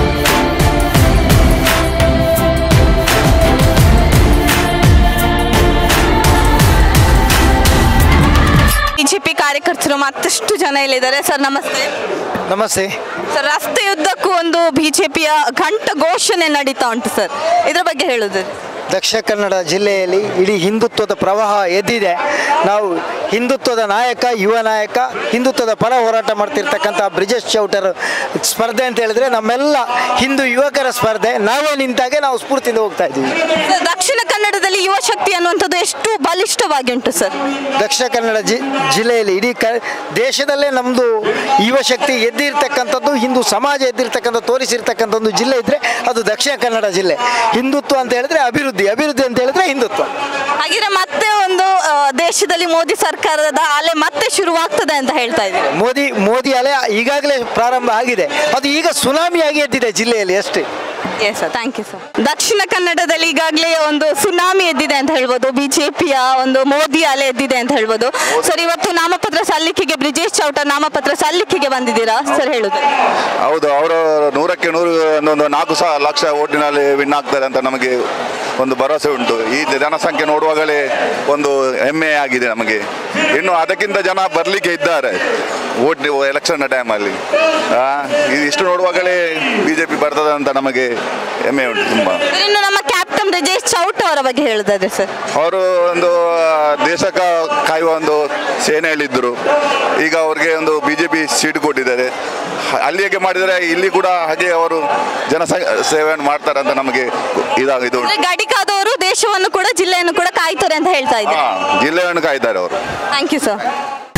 ಬಿಜೆಪಿ ಕಾರ್ಯಕರ್ತರು ಮತ್ತಷ್ಟು ಜನ ಇಲ್ಲಿದ್ದಾರೆ ಸರ್ ನಮಸ್ತೆ ನಮಸ್ತೆ ಸರ್ ರಸ್ತೆಯುದ್ದಕ್ಕೂ ಒಂದು ಬಿಜೆಪಿಯ ಘಂಟ ಘೋಷಣೆ ನಡೀತಾ ಉಂಟು ಸರ್ ಇದ್ರ ಬಗ್ಗೆ ಹೇಳುದು ದಕ್ಷಿಣ ಕನ್ನಡ ಜಿಲ್ಲೆಯಲ್ಲಿ ಇಡೀ ಹಿಂದುತ್ವದ ಪ್ರವಾಹ ಎದ್ದಿದೆ ನಾವು ಹಿಂದುತ್ವದ ನಾಯಕ ಯುವ ನಾಯಕ ಹಿಂದುತ್ವದ ಪರ ಹೋರಾಟ ಮಾಡ್ತಿರ್ತಕ್ಕಂಥ ಬ್ರಿಜೇಶ್ ಚೌಟರ್ ಸ್ಪರ್ಧೆ ಅಂತ ಹೇಳಿದ್ರೆ ನಮ್ಮೆಲ್ಲ ಹಿಂದೂ ಯುವಕರ ಸ್ಪರ್ಧೆ ನಾವೇ ನಿಂತಾಗೆ ನಾವು ಸ್ಫೂರ್ತಿಯಿಂದ ಹೋಗ್ತಾ ಇದ್ದೀವಿ ಸರ್, ದಕ್ಷಿಣ ಕನ್ನಡದಲ್ಲಿ ಯುವ ಶಕ್ತಿ ಅನ್ನುವಂಥದ್ದು ಎಷ್ಟು ಬಲಿಷ್ಠವಾಗಿ ಉಂಟು ಸರ್ ದಕ್ಷಿಣ ಕನ್ನಡ ಜಿ ಜಿಲ್ಲೆಯಲ್ಲಿ ಇಡೀ ಕ ದೇಶದಲ್ಲೇ ನಮ್ಮದು ಯುವ ಶಕ್ತಿ ಎದ್ದಿರ್ತಕ್ಕಂಥದ್ದು ಹಿಂದೂ ಸಮಾಜ ಎದ್ದಿರ್ತಕ್ಕಂಥ ತೋರಿಸಿರ್ತಕ್ಕಂಥ ಒಂದು ಜಿಲ್ಲೆ ಇದ್ದರೆ ಅದು ದಕ್ಷಿಣ ಕನ್ನಡ ಜಿಲ್ಲೆ ಹಿಂದುತ್ವ ಅಂತ ಹೇಳಿದ್ರೆ ಅಭಿವೃದ್ಧಿ ಅಭಿವೃದ್ಧಿ ಅಂತ ಹೇಳಿದ್ರೆ ಹಿಂದುತ್ವ ಹಾಗಿದ್ರೆ ಮತ್ತೆ ಒಂದು ಆ, ದೇಶದಲ್ಲಿ ಮೋದಿ ಸರ್ಕಾರದ ಅಲೆ ಮತ್ತೆ ಶುರುವಾಗ್ತದೆ ಅಂತ ಹೇಳ್ತಾ ಇದ್ದೀವಿ ಮೋದಿ ಮೋದಿ ಅಲೆ ಈಗಾಗಲೇ ಪ್ರಾರಂಭ ಆಗಿದೆ ಅದು ಈಗ ಸುನಾಮಿಯಾಗಿ ಎದ್ದಿದೆ ಜಿಲ್ಲೆಯಲ್ಲಿ ಅಷ್ಟೇ yes sir thank you sir Dakshina ಕನ್ನಡದಲ್ಲಿ ಈಗಾಗಲೇ ಒಂದು ಸುನಾಮಿ ಎದ್ದಿದೆ ಅಂತ ಹೇಳ್ಬೋದು ಬಿಜೆಪಿಯ ಒಂದು ಮೋದಿ ಅಲೆ ಎದ್ದಿದೆ ಅಂತ ಹೇಳ್ಬೋದು ಸರ್ ಇವತ್ತು ನಾಮಪತ್ರ ಸಲ್ಲಿಕೆಗೆ ಬ್ರಿಜೇಶ್ ಚೌಟ ನಾಮಪತ್ರ ಸಲ್ಲಿಕೆಗೆ ಬಂದಿದ್ದೀರಾ ಸರ್ ಹೇಳುದು ಹೌದು ಅವರು ನೂರಕ್ಕೆ ನೂರು ಒಂದು ನಾಲ್ಕು ಸಾವಿರ ಲಕ್ಷ ಓಟಿನಲ್ಲಿ ವಿನ್ ಆಗ್ತಾರೆ ಅಂತ ನಮಗೆ ಒಂದು ಭರವಸೆ ಉಂಟು ಈ ಜನಸಂಖ್ಯೆ ನೋಡುವಾಗಲೇ ಒಂದು ಹೆಮ್ಮೆ ಆಗಿದೆ ನಮಗೆ ಇನ್ನು ಅದಕ್ಕಿಂತ ಜನ ಬರಲಿಕ್ಕೆ ಇದ್ದಾರೆ ಓಟ್ ಎಲೆಕ್ಷನ್ ಟೈಮಲ್ಲಿ ಇಷ್ಟು ನೋಡುವಾಗಲೇ ಬಿ ಜೆ ಪಿ ಬರ್ತದೆ ಅಂತ ನಮಗೆ ಹೆಮ್ಮೆ ಉಂಟು ತುಂಬ ಸರ್, ಇನ್ನು ನಮ್ಮ ಕ್ಯಾಪ್ಟನ್ ಬ್ರಿಜೇಶ್ ಚೌಟ ಅವರ ಬಗ್ಗೆ ಹೇಳುದಾದ್ರೆ ಸರ್ ಅವರು ಒಂದು ದೇಶಕ್ಕ ಕಾಯುವ ಒಂದು ಸೇನೆಯಲ್ಲಿದ್ದರು ಈಗ ಅವ್ರಿಗೆ ಒಂದು ಬಿ ಜೆ ಪಿ ಸೀಟ್ ಕೊಟ್ಟಿದ್ದಾರೆ ಹ- ಅಲ್ಲಿ ಹೇಗೆ ಮಾಡಿದರೆ ಇಲ್ಲಿ ಕೂಡ ಹಾಗೆ ಅವರು ಜನ ಸೇವೆಯನ್ನು ಮಾಡ್ತಾರೆ ಅಂತ ನಮಗೆ ಇದಾಗಿದ್ದು ಅಂದ್ರೆ ಗಡಿಕಾದವರು ದೇಶವನ್ನು ಕೂಡ ಜಿಲ್ಲೆಯನ್ನು ಕೂಡ ಕಾಯ್ತಾರೆ ಅಂತ ಹೇಳ್ತಾ ಇದ್ದಾರೆ ಹಾ ಜಿಲ್ಲೆಯನ್ನು ಕಾಯ್ತಾರೆ ಅವರು ಥ್ಯಾಂಕ್ ಯು ಸರ್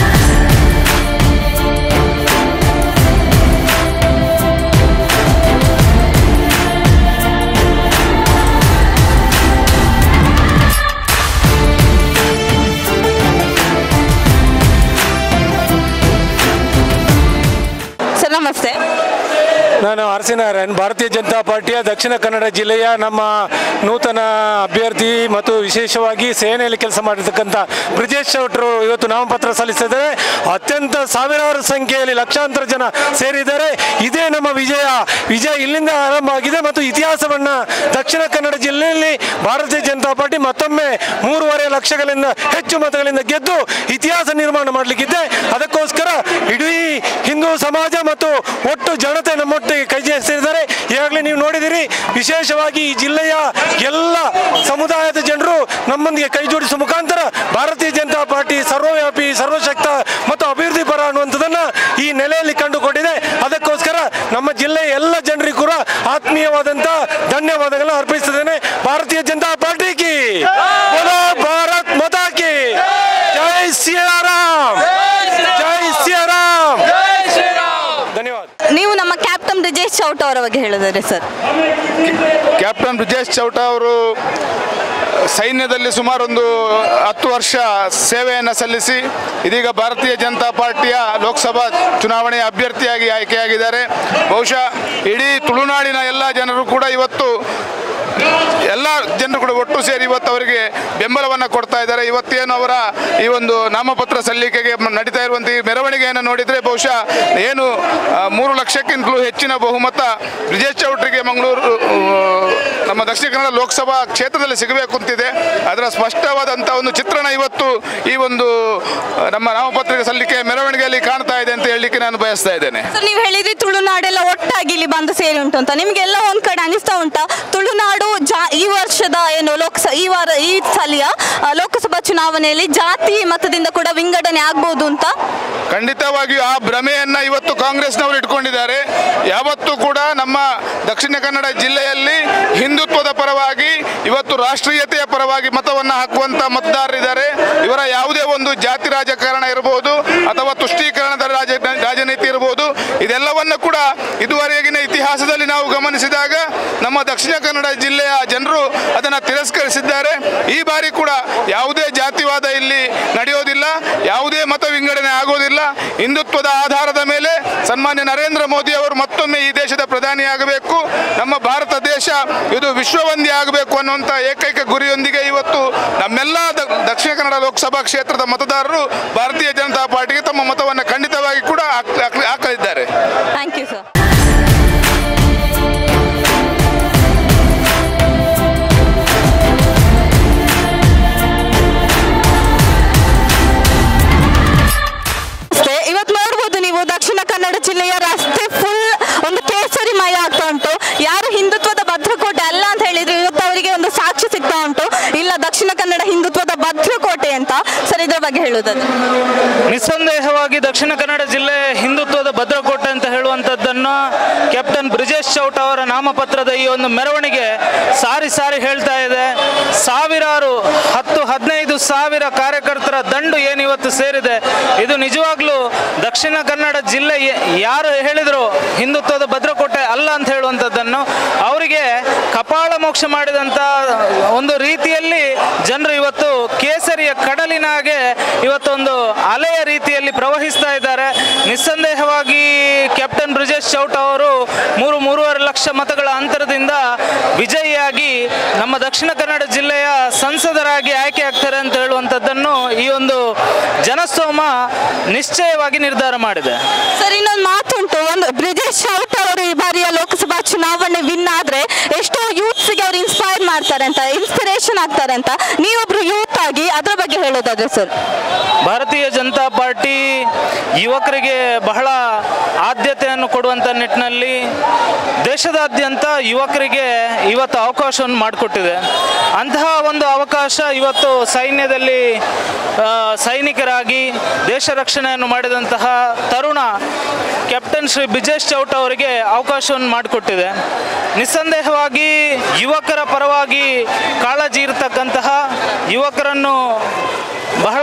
ಸರ್ ನಮಸ್ತೆ ನಾನು ಆರ್ ಸಿ ನಾರಾಯಣ್ ಭಾರತೀಯ ಜನತಾ ಪಾರ್ಟಿಯ ದಕ್ಷಿಣ ಕನ್ನಡ ಜಿಲ್ಲೆಯ ನಮ್ಮ ನೂತನ ಅಭ್ಯರ್ಥಿ ಮತ್ತು ವಿಶೇಷವಾಗಿ ಸೇನೆಯಲ್ಲಿ ಕೆಲಸ ಮಾಡಿರ್ತಕ್ಕಂಥ ಬ್ರಿಜೇಶ್ ಚೌಟ್ರು ಇವತ್ತು ನಾಮಪತ್ರ ಸಲ್ಲಿಸಿದ್ದಾರೆ ಅತ್ಯಂತ ಸಾವಿರಾರು ಸಂಖ್ಯೆಯಲ್ಲಿ ಲಕ್ಷಾಂತರ ಜನ ಸೇರಿದ್ದಾರೆ ಇದೇ ನಮ್ಮ ವಿಜಯ ವಿಜಯ ಇಲ್ಲಿಂದ ಆರಂಭ ಆಗಿದೆ ಮತ್ತು ಇತಿಹಾಸವನ್ನು ದಕ್ಷಿಣ ಕನ್ನಡ ಜಿಲ್ಲೆಯಲ್ಲಿ ಭಾರತೀಯ ಜನತಾ ಪಾರ್ಟಿ ಮತ್ತೊಮ್ಮೆ ಮೂರುವರೆ ಲಕ್ಷಗಳಿಂದ ಹೆಚ್ಚು ಮತಗಳಿಂದ ಗೆದ್ದು ಇತಿಹಾಸ ನಿರ್ಮಾಣ ಮಾಡಲಿಕ್ಕಿದೆ ಅದಕ್ಕೋಸ್ಕರ ಇಡೀ ಹಿಂದೂ ಸಮಾಜ ಮತ್ತು ಒಟ್ಟು ಜನತೆ ನಮ್ಮೊಟ್ಟಿಗೆ ಕೈ ಸೇರಿದ್ದಾರೆ ಈಗಾಗಲೇ ನೀವು ನೋಡಿದಿರಿ ವಿಶೇಷವಾಗಿ ಈ ಜಿಲ್ಲೆಯ ಎಲ್ಲ ಸಮುದಾಯದ ಜನರು ನಮ್ಮೊಂದಿಗೆ ಕೈ ಜೋಡಿಸುವ ಮುಖಾಂತರ ಭಾರತೀಯ ಜನತಾ ಪಾರ್ಟಿ ಸರ್ವವ್ಯಾಪಿ ಸರ್ವಶಕ್ತ ಮತ್ತು ಅಭಿವೃದ್ಧಿ ಪರ ಅನ್ನುವಂಥದ್ದನ್ನ ಈ ನೆಲೆಯಲ್ಲಿ ಕಂಡುಕೊಂಡಿದೆ ಅದಕ್ಕೋಸ್ಕರ ನಮ್ಮ ಜಿಲ್ಲೆಯ ಎಲ್ಲ ಜನರಿಗೂ ಕೂಡ ಆತ್ಮ ಆತ್ಮೀಯವಾದಂತ ಧನ್ಯವಾದಗಳನ್ನು ಅರ್ಪಿಸುತ್ತೇನೆ ಭಾರತೀಯ ಜನತಾ ಪಾರ್ಟಿಗೆ ಬೋಲೋ ಭಾರತ್ ಮಾತಾ ಕಿ ಜೈ ಶ್ರೀರಾಮ್ ಜೈ ಶ್ರೀರಾಮ್ ಧನ್ಯವಾದ ನೀವು ನಮ್ಮ ಕ್ಯಾಪ್ಟನ್ ಬ್ರಿಜೇಶ್ ಚೌಟ ಅವರ ಬಗ್ಗೆ ಹೇಳಿದರೆ ಸರ್ ಕ್ಯಾಪ್ಟನ್ ಬ್ರಿಜೇಶ್ ಚೌಟ ಅವರು ಸೈನ್ಯದಲ್ಲಿ ಸುಮಾರು ಒಂದು ಹತ್ತು ವರ್ಷ ಸೇವೆಯನ್ನು ಸಲ್ಲಿಸಿ ಇದೀಗ ಭಾರತೀಯ ಜನತಾ ಪಾರ್ಟಿಯ ಲೋಕಸಭಾ ಚುನಾವಣೆಯ ಅಭ್ಯರ್ಥಿಯಾಗಿ ಆಯ್ಕೆಯಾಗಿದ್ದಾರೆ ಬಹುಶಃ ಇಡೀ ತುಳುನಾಡಿನ ಎಲ್ಲ ಜನರು ಕೂಡ ಇವತ್ತು ಎಲ್ಲ ಜನರು ಕೂಡ ಒಟ್ಟು ಸೇರಿ ಇವತ್ತು ಅವರಿಗೆ ಬೆಂಬಲವನ್ನು ಕೊಡ್ತಾ ಇದ್ದಾರೆ ಇವತ್ತೇನು ಅವರ ಈ ಒಂದು ನಾಮಪತ್ರ ಸಲ್ಲಿಕೆಗೆ ಮ- ನಡೀತಾ ಇರುವಂಥ ಈ ಮೆರವಣಿಗೆಯನ್ನು ನೋಡಿದರೆ ಬಹುಶಃ ಏನು ಆ, ಮೂರು ಲಕ್ಷಕ್ಕಿಂತಲೂ ಹೆಚ್ಚಿನ ಬಹುಮತ ಬ್ರಿಜೇಶ್ ಚೌಟ್ರಿಗೆ ಮಂಗಳೂರು ಆ, ನಮ್ಮ ದಕ್ಷಿಣ ಕನ್ನಡ ಲೋಕಸಭಾ ಕ್ಷೇತ್ರದಲ್ಲಿ ಸಿಗಬೇಕು ಅಂತಿದೆ ಅದರ ಸ್ಪಷ್ಟವಾದಂಥ ಒಂದು ಚಿತ್ರಣ ಇವತ್ತು ಈ ಒಂದು ಆ, ನಮ್ಮ ನಾಮಪತ್ರಿಕೆ ಸಲ್ಲಿಕೆ ಮೆರವಣಿಗೆಯಲ್ಲಿ ಕಾಣ್ತಾ ಇದೆ ಅಂತ ಹೇಳಲಿಕ್ಕೆ ನಾನು ಬಯಸ್ತಾ ಇದ್ದೇನೆ ಸರ್ ನೀವು ಹೇಳಿದ್ರಿ ತುಳುನಾಡೆಲ್ಲ ಒಟ್ಟಾಗಿ ಇಲ್ಲಿ ಬಂದು ಸೇರಿ ಉಂಟು ಅಂತ ನಿಮ್ಗೆಲ್ಲ ಒಂದ್ ಕಡೆ ಅನಿಸ್ತಾ ಉಂಟಾ ತುಳುನಾಡು ಜಾ ಈ ವರ್ಷದ ಏನು ಲೋಕಸ ಈ ವಾರ ಈ ಸಲಿಯ ಆ, ಲೋಕಸಭಾ ಚುನಾವಣೆಯಲ್ಲಿ ಜಾತಿ ಮತದಿಂದ ಕೂಡ ವಿಂಗಡಣೆ ಆಗ್ಬೋದು ಅಂತ ಖಂಡಿತವಾಗಿಯೂ ಆ ಭ್ರಮೆಯನ್ನ ಇವತ್ತು ಕಾಂಗ್ರೆಸ್ನವರು ಇಟ್ಕೊಂಡಿದ್ದಾರೆ ಯಾವತ್ತೂ ಕೂಡ ನಮ್ಮ ದಕ್ಷಿಣ ಕನ್ನಡ ಜಿಲ್ಲೆಯಲ್ಲಿ ಹಿಂದುತ್ವದ ಪರವಾಗಿ ಇವತ್ತು ರಾಷ್ಟ್ರೀಯತೆಯ ಪರವಾಗಿ ಮತವನ್ನು ಹಾಕುವಂತ ಮತದಾರರಿದ್ದಾರೆ ಇವರ ಯಾವುದೇ ಒಂದು ಜಾತಿ ರಾಜಕಾರಣ ಇರಬಹುದು ಅಥವಾ ತುಷ್ಟೀಕರಣದ ರಾಜ ರಾಜನೀತಿ ಇರಬಹುದು ಇದೆಲ್ಲವನ್ನು ಕೂಡ ಇದುವರೆಗಿನ ಇತಿಹಾಸದಲ್ಲಿ ನಾವು ಗಮನಿಸಿದಾಗ ನಮ್ಮ ದಕ್ಷಿಣ ಕನ್ನಡ ಜಿಲ್ಲೆಯ ಜನರು ಅದನ್ನು ತಿರಸ್ಕರಿಸಿದ್ದಾರೆ ಈ ಬಾರಿ ಕೂಡ ಯಾವುದೇ ಜಾತಿವಾದ ಇಲ್ಲಿ ನಡೆಯೋದಿಲ್ಲ ಯಾವುದೇ ಮತ ವಿಂಗಡಣೆ ಆಗೋದಿಲ್ಲ ಹಿಂದುತ್ವದ ಆಧಾರದ ಮೇಲೆ ಸನ್ಮಾನ್ಯ ನರೇಂದ್ರ ಮೋದಿ ಅವರು ಮತ್ತೊಮ್ಮೆ ಈ ದೇಶದ ಪ್ರಧಾನಿಯಾಗಬೇಕು ನಮ್ಮ ಭಾರತ ದೇಶ ಇದು ವಿಶ್ವವಂದಿ ಆಗಬೇಕು ಅನ್ನುವಂಥ ಏಕೈಕ ಗುರಿಯೊಂದಿಗೆ ಇವತ್ತು ನಮ್ಮೆಲ್ಲ ದ- ದಕ್ಷಿಣ ಕನ್ನಡ ಲೋಕಸಭಾ ಕ್ಷೇತ್ರದ ಮತದಾರರು ಭಾರತೀಯ ಜನತಾ ಪಾರ್ಟಿಗೆ ತಮ್ಮ ಮತವನ್ನು ಖಂಡಿತವಾಗಿ ಕೂಡ ಹಾಕ್- ಹಾಕ್- ಹಾಕಲಿದ್ದಾರೆ ಥ್ಯಾಂಕ್ ಯು ಸರ್ ಅಷ್ಟೇ ಇವತ್ತು ನೋಡ್ಬೋದು ನೀವು ದಕ್ಷಿಣ ಕನ್ನಡ ಜಿಲ್ಲೆಯ ರಸ್ತೆ ಫುಲ್ ಒಂದು ಕೇಸರಿಮಯ ಆಗ್ತಾ ಉಂಟು ಯಾರು ಹಿಂದುತ್ವದ ಭದ್ರಕೋಟೆ ಅಲ್ಲ ಅಂತ ಹೇಳಿದ್ರೆ ಇವತ್ತು ಅವರಿಗೆ ಒಂದು ಸಾಕ್ಷಿ ಸಿಗ್ತಾ ಉಂಟು ಇಲ್ಲ ದಕ್ಷಿಣ ಕನ್ನಡ ಹಿಂದುತ್ವದ ಭದ್ರಕೋಟೆ ಅಂತ ಸರ್ ಇದ್ರ ಬಗ್ಗೆ ಹೇಳುವುದಾದ್ರೆ ನಿಸ್ಸಂದೇಹವಾಗಿ ದಕ್ಷಿಣ ಕನ್ನಡ ಜಿಲ್ಲೆ ಹಿಂದುತ್ವದ ಭದ್ರಕೋಟೆ ಅಂತ ಹೇಳುವಂಥದ್ದನ್ನು ಕ್ಯಾಪ್ಟನ್ ಬ್ರಿಜೇಶ್ ಚೌಟ್ ಅವರ ನಾಮಪತ್ರದ ಈ ಒಂದು ಮೆರವಣಿಗೆ ಸಾರಿ ಸಾರಿ ಹೇಳ್ತಾ ಇದೆ ಸಾವಿರಾರು ಹತ್ತು ಹದಿನೈದು ಸಾವಿರ ಕಾರ್ಯಕರ್ತರ ದಂಡು ಏನಿವತ್ತು ಸೇರಿದೆ ಇದು ನಿಜವಾಗ್ಲೂ ದಕ್ಷಿಣ ಕನ್ನಡ ಜಿಲ್ಲೆ ಯ- ಯಾರು ಹೇಳಿದ್ರು ಹಿಂದುತ್ವದ ಭದ್ರಕೋಟೆ ಅಲ್ಲ ಅಂತ ಹೇಳುವಂಥದ್ದನ್ನು ಅವರಿಗೆ ಕಪಾಳ ಮೋಕ್ಷ ಮಾಡಿದಂಥ ಒಂದು ರೀತಿಯಲ್ಲಿ ಜನರು ಇವತ್ತು ಕೇಸರಿಯ ಕಡಲಿನ ಹಾಗೆ ಇವತ್ತೊಂದು ಅಲೆಯ ರೀತಿಯಲ್ಲಿ ಪ್ರವಹಿಸ್ತಾ ಇದ್ದಾರೆ ನಿಸ್ಸಂದೇಹವಾಗಿ ಕ್ಯಾಪ್ಟನ್ ಬ್ರಿಜೇಶ್ ಚೌಟ್ ಅವರು ಮೂರು ಮೂರುವರೆ ಲಕ್ಷ ಮತಗಳ ಅಂತರದಿಂದ ವಿಜಯಿಯಾಗಿ ನಮ್ಮ ದಕ್ಷಿಣ ಕನ್ನಡ ಜಿಲ್ಲೆಯ ಸಂಸದರಾಗಿ ಆಯ್ಕೆ ಆಗ್ತಾರೆ ಅಂತ ಹೇಳುವಂಥದ್ದನ್ನು ಈ ಒಂದು ಜನಸ್ತೋಮ ನಿಶ್ಚಯವಾಗಿ ನಿರ್ಧಾರ ಮಾಡಿದೆ ಸರ್ ಇನ್ನೊಂದು ಮಾತುಂಟು ಒಂದು ಬ್ರಿಜೇಶ್ ಶೌಟ್ ಅವರು ಈ ಬಾರಿಯ ಲೋಕಸಭಾ ಚುನಾವಣೆ ವಿನ್ ಆದ್ರೆ ಎಷ್ಟೋ ಯೂತ್ಸ್ಗೆ ಅವ್ರು ಇನ್ಸ್ಪೈರ್ ಮಾಡ್ತಾರೆ ಅಂತ ಇನ್ಸ್ಪಿರೇಷನ್ ಆಗ್ತಾರೆ ಅಂತ ನೀವೊಬ್ರು ಯೂತ್ ಆಗಿ ಅದ್ರ ಬಗ್ಗೆ ಹೇಳೋದಾದ್ರೆ ಸರ್ ಭಾರತೀಯ ಜನತಾ ಪಾರ್ಟಿ ಯುವಕರಿಗೆ ಬಹಳ ಆದ್ಯತೆಯನ್ನು ಕೊಡುವಂಥ ನಿಟ್ಟಿನಲ್ಲಿ ದೇಶದಾದ್ಯಂತ ಯುವಕರಿಗೆ ಇವತ್ತು ಅವಕಾಶವನ್ನು ಮಾಡಿಕೊಟ್ಟಿದೆ ಅಂತಹ ಒಂದು ಅವಕಾಶ ಇವತ್ತು ಸೈನ್ಯದಲ್ಲಿ ಆ, ಸೈನಿಕರಾಗಿ ದೇಶ ರಕ್ಷಣೆಯನ್ನು ಮಾಡಿದಂತಹ ತರುಣ ಕ್ಯಾಪ್ಟನ್ ಶ್ರೀ ಬ್ರಿಜೇಶ್ ಚೌಟ್ ಅವರಿಗೆ ಅವಕಾಶವನ್ನು ಮಾಡಿಕೊಟ್ಟಿದೆ ನಿಸ್ಸಂದೇಹವಾಗಿ ಯುವಕರ ಪರವಾಗಿ ಕಾಳಜಿ ಇರತಕ್ಕಂತಹ ಯುವಕರನ್ನು ಬಹಳ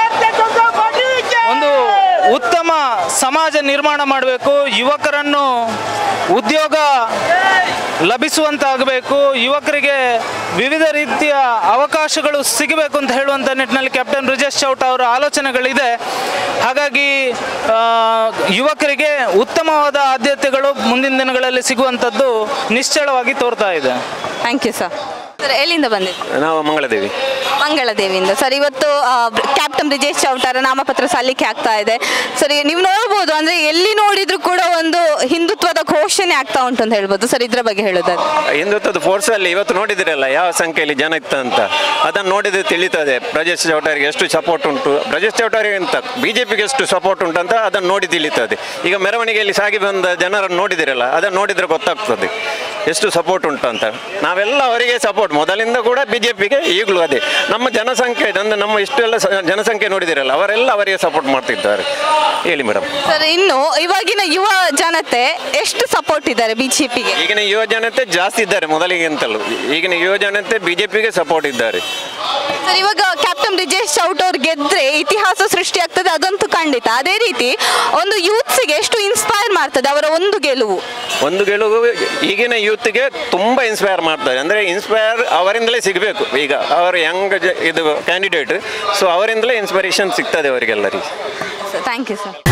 ಒಂದು ಉತ್ತಮ ಸಮಾಜ ನಿರ್ಮಾಣ ಮಾಡಬೇಕು ಯುವಕರನ್ನು ಉದ್ಯೋಗ ಲಭಿಸುವಂತಾಗಬೇಕು ಯುವಕರಿಗೆ ವಿವಿಧ ರೀತಿಯ ಅವಕಾಶಗಳು ಸಿಗಬೇಕು ಅಂತ ಹೇಳುವಂಥ ನಿಟ್ಟಿನಲ್ಲಿ ಕ್ಯಾಪ್ಟನ್ ಬ್ರಿಜೇಶ್ ಚೌಟ್ ಅವರ ಆಲೋಚನೆಗಳಿದೆ ಹಾಗಾಗಿ ಆ, ಯುವಕರಿಗೆ ಉತ್ತಮವಾದ ಆದ್ಯತೆಗಳು ಮುಂದಿನ ದಿನಗಳಲ್ಲಿ ಸಿಗುವಂಥದ್ದು ನಿಶ್ಚಳವಾಗಿ ತೋರ್ತಾ ಇದೆ ಥ್ಯಾಂಕ್ ಯು ಸರ್ ಸರ್ ಎಲ್ಲಿಂದ ಬಂದಿದ್ದು ನಾವು ಮಂಗಳದೇವಿ ಮಂಗಳದೇವಿಯಿಂದ ಸರ್ ಇವತ್ತು ಆ, ಕ್ಯಾಪ್ಟನ್ ಬ್ರಿಜೇಶ್ ಚೌಟರ ನಾಮಪತ್ರ ಸಲ್ಲಿಕೆ ಆಗ್ತಾ ಇದೆ ಸರಿ ನೀವು ನೋಡ್ಬೋದು ಅಂದ್ರೆ ಎಲ್ಲಿ ನೋಡಿದ್ರು ಕೂಡ ಒಂದು ಹಿಂದುತ್ವದ ಘೋಷಣೆ ಆಗ್ತಾ ಉಂಟು ಅಂತ ಹೇಳ್ಬೋದು ಸರ್ ಇದ್ರ ಬಗ್ಗೆ ಹೇಳೋದಾದ್ರೆ ಹಿಂದುತ್ವದ ಫೋರ್ಸ್ ಅಲ್ಲಿ ಇವತ್ತು ನೋಡಿದಿರಲ್ಲ ಯಾವ ಸಂಖ್ಯೆಯಲ್ಲಿ ಜನ ಇತ್ತು ಅಂತ ಅದನ್ನು ನೋಡಿದ್ರೆ ತಿಳಿತದೆ ಬ್ರಜೇಶ್ ಚೌಟರಿಗೆ ಎಷ್ಟು ಸಪೋರ್ಟ್ ಉಂಟು ಬ್ರಜೇಶ್ ಚೌಟರಿಗೆ ಅಂತ ಬಿಜೆಪಿಗೆ ಎಷ್ಟು ಸಪೋರ್ಟ್ ಉಂಟು ಅಂತ ಅದನ್ನು ನೋಡಿ ತಿಳಿತದೆ ಈಗ ಮೆರವಣಿಗೆಯಲ್ಲಿ ಸಾಗಿ ಬಂದ ಜನರನ್ನು ನೋಡಿದಿರಲ್ಲ ಅದನ್ನು ನೋಡಿದ್ರೆ ಗೊತ್ತಾಗ್ತದೆ ಎಷ್ಟು ಸಪೋರ್ಟ್ ಉಂಟು ಅಂತ ನಾವೆಲ್ಲ ಅವರಿಗೆ ಸಪೋರ್ಟ್ ಮೊದಲಿಂದ ಕೂಡ ಬಿ ಜೆ ಪಿಗೆ ಈಗಲೂ ಅದೇ ನಮ್ಮ ಜನಸಂಖ್ಯೆ ಅಂದ್ರೆ ನಮ್ಮ ಇಷ್ಟೆಲ್ಲ ಸ- ಜನಸಂಖ್ಯೆ ನೋಡಿದಿರಲ್ಲ ಅವರೆಲ್ಲ ಅವರಿಗೆ ಸಪೋರ್ಟ್ ಮಾಡ್ತಿದ್ದಾರೆ ಹೇಳಿ ಮೇಡಮ್ ಸರ್ ಇನ್ನು ಇವಾಗಿನ ಯುವ ಜನತೆ ಎಷ್ಟು ಸಪೋರ್ಟ್ ಇದ್ದಾರೆ ಬಿಜೆಪಿಗೆ ಈಗಿನ ಯುವ ಜನತೆ ಜಾಸ್ತಿ ಇದ್ದಾರೆ ಮೊದಲಿಗಿಂತಲೂ ಈಗಿನ ಯುವ ಜನತೆ ಬಿ ಜೆ ಪಿಗೆ ಸಪೋರ್ಟ್ ಇದ್ದಾರೆ ಸರ್ ಇವಾಗ ಕ್ಯಾಪ್ಟನ್ ಬ್ರಿಜೇಶ್ ಚೌಟ್ ಅವ್ರು ಗೆದ್ರೆ ಇತಿಹಾಸ ಸೃಷ್ಟಿ ಆಗ್ತದೆ ಅದಂತೂ ಖಂಡಿತ ಅದೇ ರೀತಿ ಒಂದು ಯೂತ್ಸ್ಗೆ ಎಷ್ಟು ಇನ್ಸ್ಪೈರ್ ಮಾಡ್ತದೆ ಅವರ ಒಂದು ಗೆಲುವು ಒಂದು ಗೆಲುವು ಈಗಿನ ಯೂತ್ಗೆ ತುಂಬ ಇನ್ಸ್ಪೈರ್ ಮಾಡ್ತಾರೆ ಅಂದರೆ ಇನ್ಸ್ಪೈರ್ ಅವರಿಂದಲೇ ಸಿಗಬೇಕು ಈಗ ಅವರು ಯಂಗ್ ಇದು ಕ್ಯಾಂಡಿಡೇಟ್ ಸೊ ಅವರಿಂದಲೇ ಇನ್ಸ್ಪಿರೇಷನ್ ಸಿಗ್ತದೆ ಅವರಿಗೆಲ್ಲರಿಗೆ ಥ್ಯಾಂಕ್ ಯು ಸರ್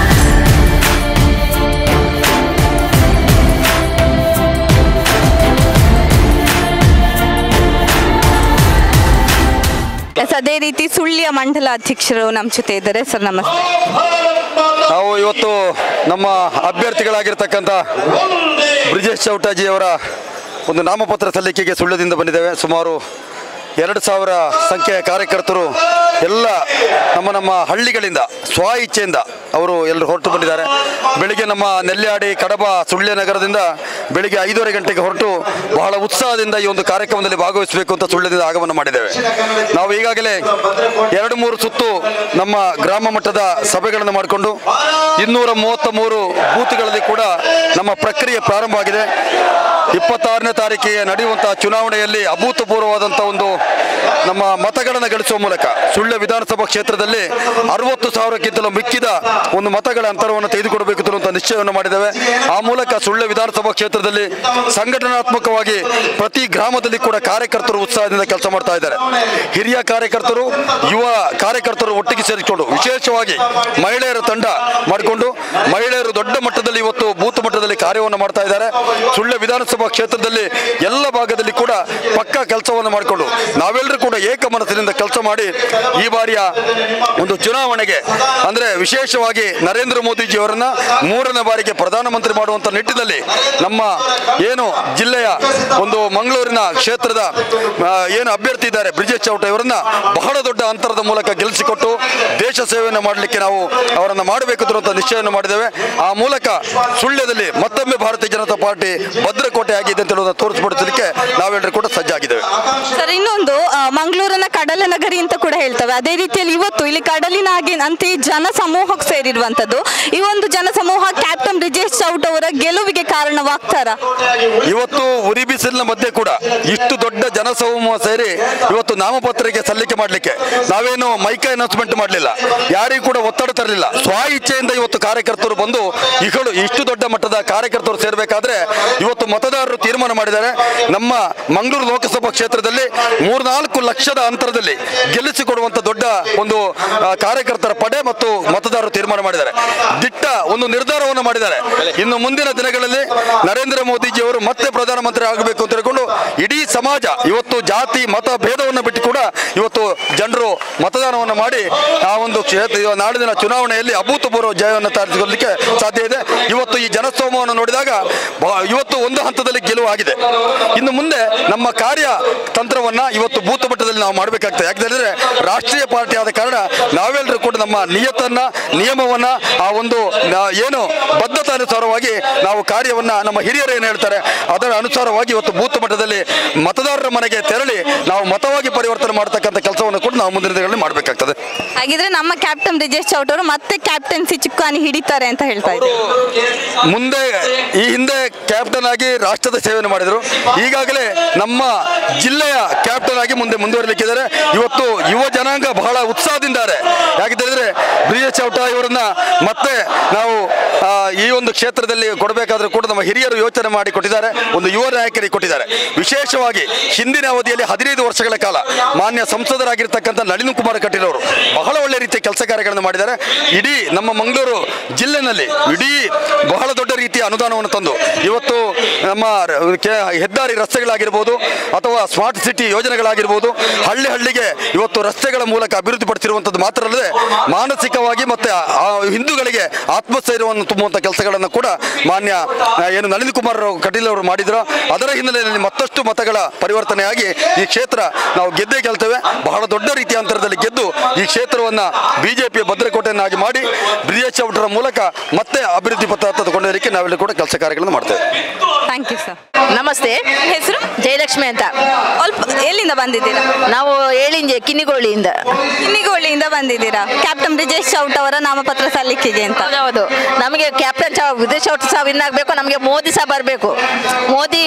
ಎಸ್, ಅದೇ ರೀತಿ ಸುಳ್ಳಿಯ ಮಂಡಲ ಅಧ್ಯಕ್ಷರು ನಮ್ಮ ಜೊತೆ ಇದ್ದಾರೆ ಸರ್ ನಮಸ್ತೆ ನಾವು ಇವತ್ತು ನಮ್ಮ ಅಭ್ಯರ್ಥಿಗಳಾಗಿರ್ತಕ್ಕಂಥ ಬ್ರಿಜೇಶ್ ಚೌಟಾಜಿ ಅವರ ಒಂದು ನಾಮಪತ್ರ ಸಲ್ಲಿಕೆಗೆ ಸುಳ್ಯದಿಂದ ಬಂದಿದ್ದೇವೆ ಸುಮಾರು ಎರಡು ಸಾವಿರ ಸಂಖ್ಯೆಯ ಕಾರ್ಯಕರ್ತರು ಎಲ್ಲ ನಮ್ಮ ನಮ್ಮ ಹಳ್ಳಿಗಳಿಂದ ಸ್ವ ಇಚ್ಛೆಯಿಂದ ಅವರು ಎಲ್ಲರೂ ಹೊರಟು ಬಂದಿದ್ದಾರೆ ಬೆಳಿಗ್ಗೆ ನಮ್ಮ ನೆಲ್ಯಾಡಿ ಕಡಬ ಸುಳ್ಯ ನಗರದಿಂದ ಬೆಳಿಗ್ಗೆ ಐದೂವರೆ ಗಂಟೆಗೆ ಹೊರಟು ಬಹಳ ಉತ್ಸಾಹದಿಂದ ಈ ಒಂದು ಕಾರ್ಯಕ್ರಮದಲ್ಲಿ ಭಾಗವಹಿಸಬೇಕು ಅಂತ ಸುಳ್ಯದಿಂದ ಆಗಮನ ಮಾಡಿದ್ದೇವೆ ನಾವು ಈಗಾಗಲೇ ಎರಡು ಮೂರು ಸುತ್ತು ನಮ್ಮ ಗ್ರಾಮ ಮಟ್ಟದ ಸಭೆಗಳನ್ನು ಮಾಡಿಕೊಂಡು ಇನ್ನೂರ ಮೂವತ್ತ ಮೂರು ಬೂತ್ಗಳಲ್ಲಿ ಕೂಡ ನಮ್ಮ ಪ್ರಕ್ರಿಯೆ ಪ್ರಾರಂಭ ಆಗಿದೆ ಇಪ್ಪತ್ತಾರನೇ ತಾರೀಕಿಗೆ ನಡೆಯುವಂತಹ ಚುನಾವಣೆಯಲ್ಲಿ ಅಭೂತಪೂರ್ವವಾದಂಥ ಒಂದು ನಮ್ಮ ಮತಗಳನ್ನು ಗಳಿಸುವ ಮೂಲಕ ಸುಳ್ಯ ವಿಧಾನಸಭಾ ಕ್ಷೇತ್ರದಲ್ಲಿ ಅರವತ್ತು ಸಾವಿರಕ್ಕಿಂತಲೂ ಮಿಕ್ಕಿದ ಒಂದು ಮತಗಳ ಅಂತರವನ್ನು ತೆಗೆದುಕೊಡಬೇಕು ಅನ್ನುವಂಥ ನಿಶ್ಚಯವನ್ನು ಮಾಡಿದ್ದೇವೆ ಆ ಮೂಲಕ ಸುಳ್ಯ ವಿಧಾನಸಭಾ ಕ್ಷೇತ್ರದಲ್ಲಿ ಸಂಘಟನಾತ್ಮಕವಾಗಿ ಪ್ರತಿ ಗ್ರಾಮದಲ್ಲಿ ಕೂಡ ಕಾರ್ಯಕರ್ತರು ಉತ್ಸಾಹದಿಂದ ಕೆಲಸ ಮಾಡ್ತಾ ಇದ್ದಾರೆ ಹಿರಿಯ ಕಾರ್ಯಕರ್ತರು ಯುವ ಕಾರ್ಯಕರ್ತರು ಒಟ್ಟಿಗೆ ಸೇರಿಕೊಂಡು ವಿಶೇಷವಾಗಿ ಮಹಿಳೆಯರ ತಂಡ ಮಾಡಿಕೊಂಡು ಮಹಿಳೆಯರು ದೊಡ್ಡ ಮಟ್ಟದಲ್ಲಿ ಇವತ್ತು ಬೂತ್ ಮಟ್ಟದಲ್ಲಿ ಕಾರ್ಯವನ್ನು ಮಾಡ್ತಾ ಇದ್ದಾರೆ ಸುಳ್ಯ ವಿಧಾನಸಭಾ ಕ್ಷೇತ್ರದಲ್ಲಿ ಎಲ್ಲ ಭಾಗದಲ್ಲಿ ಕೂಡ ಪಕ್ಕಾ ಕೆಲಸವನ್ನು ಮಾಡಿಕೊಂಡು ನಾವೆಲ್ಲರೂ ಕೂಡ ಏಕ ಮನಸ್ಸಿನಿಂದ ಕೆಲಸ ಮಾಡಿ ಈ ಬಾರಿಯ ಒಂದು ಚುನಾವಣೆಗೆ ಅಂದ್ರೆ ವಿಶೇಷವಾಗಿ ನರೇಂದ್ರ ಮೋದಿಜಿ ಅವರನ್ನ ಮೂರನೇ ಬಾರಿಗೆ ಪ್ರಧಾನಮಂತ್ರಿ ಮಾಡುವಂತ ನಿಟ್ಟಿನಲ್ಲಿ ನಮ್ಮ ಏನು ಜಿಲ್ಲೆಯ ಒಂದು ಮಂಗಳೂರಿನ ಕ್ಷೇತ್ರದ ಆ, ಏನು ಅಭ್ಯರ್ಥಿ ಇದ್ದಾರೆ ಬ್ರಿಜೇಶ್ ಚೌಟ ಇವರನ್ನ ಬಹಳ ದೊಡ್ಡ ಅಂತರದ ಮೂಲಕ ಗೆಲ್ಲಿಸಿಕೊಟ್ಟು ದೇಶ ಸೇವೆಯನ್ನು ಮಾಡಲಿಕ್ಕೆ ನಾವು ಅವರನ್ನು ಮಾಡಬೇಕು ಅನ್ನುವಂಥ ನಿಶ್ಚಯವನ್ನು ಮಾಡಿದ್ದೇವೆ ಆ ಮೂಲಕ ಸುಳ್ಯದಲ್ಲಿ ಮತ್ತೊಮ್ಮೆ ಭಾರತೀಯ ಜನತಾ ಪಾರ್ಟಿ ಭದ್ರಕೋಟೆ ಆಗಿದೆ ಅಂತ ಹೇಳೋದನ್ನು ತೋರಿಸ್ಪಡಿಸಲಿಕ್ಕೆ ನಾವೆಲ್ಲರೂ ಕೂಡ ಸಜ್ಜಾಗಿದ್ದೇವೆ ಸರ್ ಇನ್ನೊಂದು ಆ, ಮಂಗಳೂರನ್ನ ಕಡಲ ನಗರಿ ಅಂತ ಕೂಡ ಹೇಳ್ತವೆ ಅದೇ ರೀತಿಯಲ್ಲಿ ಇವತ್ತು ಇಲ್ಲಿ ಕಡಲಿನ ಹಾಗೆ ಅಂತೆ ಜನ ಸಮೂಹಕ್ಕೆ ಸೇರಿರುವಂತದ್ದು ಈ ಒಂದು ಜನ ಸಮೂಹ ಕ್ಯಾಪ್ಟನ್ ಬ್ರಿಜೇಶ್ ಚೌಟ್ ಅವರ ಗೆಲುವಿಗೆ ಕಾರಣವಾಗ್ತಾರಾ ಇವತ್ತು ಉರಿ ಬಿಸಿಲಿನ ಮಧ್ಯೆ ಕೂಡ ಇಷ್ಟು ದೊಡ್ಡ ಜನಸಮೂಹ ಸೇರಿ ಇವತ್ತು ನಾಮಪತ್ರಿಕೆ ಸಲ್ಲಿಕೆ ಮಾಡಲಿಕ್ಕೆ ನಾವೇನು ಮೈಕ ಅನೌನ್ಸ್ಮೆಂಟ್ ಮಾಡಲಿಲ್ಲ ಯಾರಿಗೂ ಕೂಡ ಒತ್ತಡ ತರಲಿಲ್ಲ ಸ್ವ ಇಚ್ಛೆಯಿಂದ ಇವತ್ತು ಕಾರ್ಯಕರ್ತರು ಬಂದು ಇಗಳು ಇಷ್ಟು ದೊಡ್ಡ ಮಟ್ಟದ ಕಾರ್ಯಕರ್ತರು ಸೇರಬೇಕಾದ್ರೆ ಇವತ್ತು ಮತದಾರರು ತೀರ್ಮಾನ ಮಾಡಿದ್ದಾರೆ ನಮ್ಮ ಮಂಗಳೂರು ಲೋಕಸಭಾ ಕ್ಷೇತ್ರದಲ್ಲಿ ಮೂರ್ನಾಲ್ಕು ಲಕ್ಷದ ಅಂತರದಲ್ಲಿ ಗೆಲ್ಲಿಸಿಕೊಡುವಂತ ದೊಡ್ಡ ಒಂದು ಆ, ಕಾರ್ಯಕರ್ತರ ಪಡೆ ಮತ್ತು ಮತದಾರರು ತೀರ್ಮಾನ ಮಾಡಿದ್ದಾರೆ ದಿಟ್ಟ ಒಂದು ನಿರ್ಧಾರವನ್ನು ಮಾಡಿದ್ದಾರೆ ಇನ್ನು ಮುಂದಿನ ದಿನಗಳಲ್ಲಿ ನರೇಂದ್ರ ಮೋದಿಜಿ ಅವರು ಮತ್ತೆ ಪ್ರಧಾನಮಂತ್ರಿ ಆಗಬೇಕು ಅಂತ ಹೇಳ್ಕೊಂಡು ಇಡೀ ಸಮಾಜ ಇವತ್ತು ಜಾತಿ ಮತ ಭೇದವನ್ನು ಬಿಟ್ಟು ಕೂಡ ಇವತ್ತು ಜನರು ಮತದಾನವನ್ನು ಮಾಡಿ ಆ ಒಂದು ಕ್ಷೇತ್ರ ಇವ- ನಾಳಿನ ಚುನಾವಣೆಯಲ್ಲಿ ಅಭೂತಪೂರ್ವ ಜಯವನ್ನು ಸಾಧಿಸಿಕೊಳ್ಳಲಿಕ್ಕೆ ಸಾಧ್ಯ ಇದೆ ಇವತ್ತು ಈ ಜನಸ್ತೋಮವನ್ನು ನೋಡಿದಾಗ ಬ- ಇವತ್ತು ಒಂದು ಹಂತದಲ್ಲಿ ಗೆಲುವು ಆಗಿದೆ ಇನ್ನು ಮುಂದೆ ನಮ್ಮ ಕಾರ್ಯ ತಂತ್ರವನ್ನ ಇವತ್ತು ಬೂತ್ ಮಟ್ಟದಲ್ಲಿ ನಾವು ಮಾಡಬೇಕಾಗ್ತದೆ ಯಾಕಂದ್ರೆ ರಾಷ್ಟ್ರೀಯ ಪಾರ್ಟಿ ಆದ ಕಾರಣ ನಾವೆಲ್ಲರೂ ಕೂಡ ನಮ್ಮ ನಿಯತನ್ನ ನಿಯಮವನ್ನ ಆ ಒಂದು ನ- ಏನು ಬದ್ಧತಾನುಸಾರವಾಗಿ ನಾವು ಕಾರ್ಯವನ್ನ ನಮ್ಮ ಹಿರಿಯರು ಏನು ಹೇಳ್ತಾರೆ ಅದರ ಅನುಸಾರವಾಗಿ ಇವತ್ತು ಬೂತ್ ಮಟ್ಟದಲ್ಲಿ ಮತದಾರರ ಮನೆಗೆ ತೆರಳಿ ನಾವು ಮತವಾಗಿ ಪರಿವರ್ತನೆ ಮಾಡತಕ್ಕಂಥ ಕೆಲಸವನ್ನು ಕೂಡ ನಾವು ಮುಂದಿನ ದಿನಗಳಲ್ಲಿ ಮಾಡಬೇಕಾಗ್ತದೆ ಹಾಗಿದ್ರೆ ನಮ್ಮ ಕ್ಯಾಪ್ಟನ್ ಬ್ರಿಜೇಶ್ ಚೌಟ್ ಅವರು ಮತ್ತೆ ಕ್ಯಾಪ್ಟನ್ಸಿ ಚುಕ್ಕಾನಿ ಹಿಡಿತಾರೆ ಅಂತ ಹೇಳ್ತಾ ಇದ್ದಾರೆ ಮುಂದೆ ಈ ಹಿಂದೆ ಕ್ಯಾಪ್ಟನ್ ಆಗಿ ರಾಷ್ಟ್ರದ ಸೇವೆಯನ್ನು ಮಾಡಿದರು ಈಗಾಗಲೇ ನಮ್ಮ ಜಿಲ್ಲೆಯ ಕ್ಯಾಪ್ಟನ್ ಆಗಿ ಮುಂದೆ ಮುಂದುವರಿಲಿಕ್ಕಿದ್ದಾರೆ ಇವತ್ತು ಯುವ ಜನಾಂಗ ಬಹಳ ಉತ್ಸಾಹದಿಂದಾರೆ ಯಾಕೆಂತಂದ್ರೆ ಬ್ರಿಜೇಶ್ ಚೌಟ ಇವರನ್ನ ಮತ್ತೆ ನಾವು ಆ, ಈ ಒಂದು ಕ್ಷೇತ್ರದಲ್ಲಿ ಕೊಡಬೇಕಾದ್ರೂ ಕೂಡ ನಮ್ಮ ಹಿರಿಯರು ಯೋಚನೆ ಮಾಡಿ ಕೊಟ್ಟಿದ್ದಾರೆ ಒಂದು ಯುವ ನಾಯಕರಿಗೆ ಕೊಟ್ಟಿದ್ದಾರೆ ವಿಶೇಷವಾಗಿ ಹಿಂದಿನ ಅವಧಿಯಲ್ಲಿ ಹದಿನೈದು ವರ್ಷಗಳ ಕಾಲ ಮಾನ್ಯ ಸಂಸದರಾಗಿರ್ತಕ್ಕಂಥ ನಳಿನ್ ಕುಮಾರ್ ಕಟೀಲ್ ಅವರು ಬಹಳ ಒಳ್ಳೆ ರೀತಿಯ ಕೆಲಸ ಕಾರ್ಯಗಳನ್ನು ಮಾಡಿದ್ದಾರೆ ಇಡೀ ನಮ್ಮ ಮಂಗಳೂರು ಜಿಲ್ಲೆನಲ್ಲಿ ಇಡೀ ಬಹಳ ದೊಡ್ಡ ರೀತಿಯ ಅನುದಾನವನ್ನು ತಂದು ಇವತ್ತು ನಮ್ಮ ರ- ಕೆ- ಹೆದ್ದಾರಿ ರಸ್ತೆಗಳಾಗಿರ್ಬೋದು ಅಥವಾ ಸ್ಮಾರ್ಟ್ ಸಿಟಿ ಯೋಜನೆಗಳಾಗಿರ್ಬೋದು ಹಳ್ಳಿ ಹಳ್ಳಿಗೆ ಇವತ್ತು ರಸ್ತೆಗಳ ಮೂಲಕ ಅಭಿವೃದ್ಧಿ ಪಡಿಸಿರುವಂಥದ್ದು ಮಾತ್ರ ಅಲ್ಲದೆ ಮಾನಸಿಕವಾಗಿ ಮತ್ತೆ ಆ ಹಿಂದೂಗಳಿಗೆ ಆತ್ಮಸ್ಥೈರ್ಯವನ್ನು ತುಂಬುವಂಥ ಕೆಲಸಗಳನ್ನು ಕೂಡ ಮಾನ್ಯ ಆ, ಏನು ನಳಿನ್ ಕುಮಾರ್ ಕಟೀಲ್ ಅವರು ಮಾಡಿದ್ರು ಅದರ ಹಿನ್ನೆಲೆಯಲ್ಲಿ ಮತ್ತಷ್ಟು ಮತಗಳ ಪರಿವರ್ತನೆಯಾಗಿ ಈ ಕ್ಷೇತ್ರ ನಾವು ಗೆದ್ದೇ ಗೆಲ್ತೇವೆ ಬಹಳ ದೊಡ್ಡ ರೀತಿಯ ಅಂತರದಲ್ಲಿ ಗೆದ್ದು ಈ ಕ್ಷೇತ್ರವನ್ನು ಬಿಜೆಪಿಯ ಭದ್ರಕೋಟೆಯನ್ನಾಗಿ ಮಾಡಿ ಬ್ರಿಜೇಶ್ ಚೌಟರ ಮೂಲಕ ಮತ್ತೆ ಅಭಿವೃದ್ಧಿ ಪಥ ತೆಗೆದುಕೊಂಡೋದಕ್ಕೆ ನಾವೆಲ್ಲ ಕೂಡ ಕೆಲಸ ಕಾರ್ಯಗಳನ್ನು ಮಾಡ್ತೇವೆ ಥ್ಯಾಂಕ್ ಯು ಸರ್ ನಮಸ್ತೆ ಹೆಸರು ಜಯಲಕ್ಷ್ಮಿ ಅಂತ ಸ್ವಲ್ಪ ಎಲ್ಲಿಂದ ಬಂದಿದ್ದೀರಾ ನಾವು ಏಳಿಂಜೆ ಕಿನ್ನಿಗೋಳಿಯಿಂದ ಕಿನ್ನಿಗೋಳಿಯಿಂದ ಬಂದಿದ್ದೀರಾ ಕ್ಯಾಪ್ಟನ್ ಬ್ರಿಜೇಶ್ ಚೌಟ್ ಅವರ ನಾಮಪತ್ರ ಸಲ್ಲಿಕೆಗೆ ಅಂತ ಹೌದು ನಮಗೆ ಕ್ಯಾಪ್ಟನ್ ಚಾ ವಿದೇಶ ಔಟ್ ಸಹ ವಿನ್ ಆಗಬೇಕು ನಮಗೆ ಮೋದಿ ಸಹ ಬರಬೇಕು ಮೋದಿ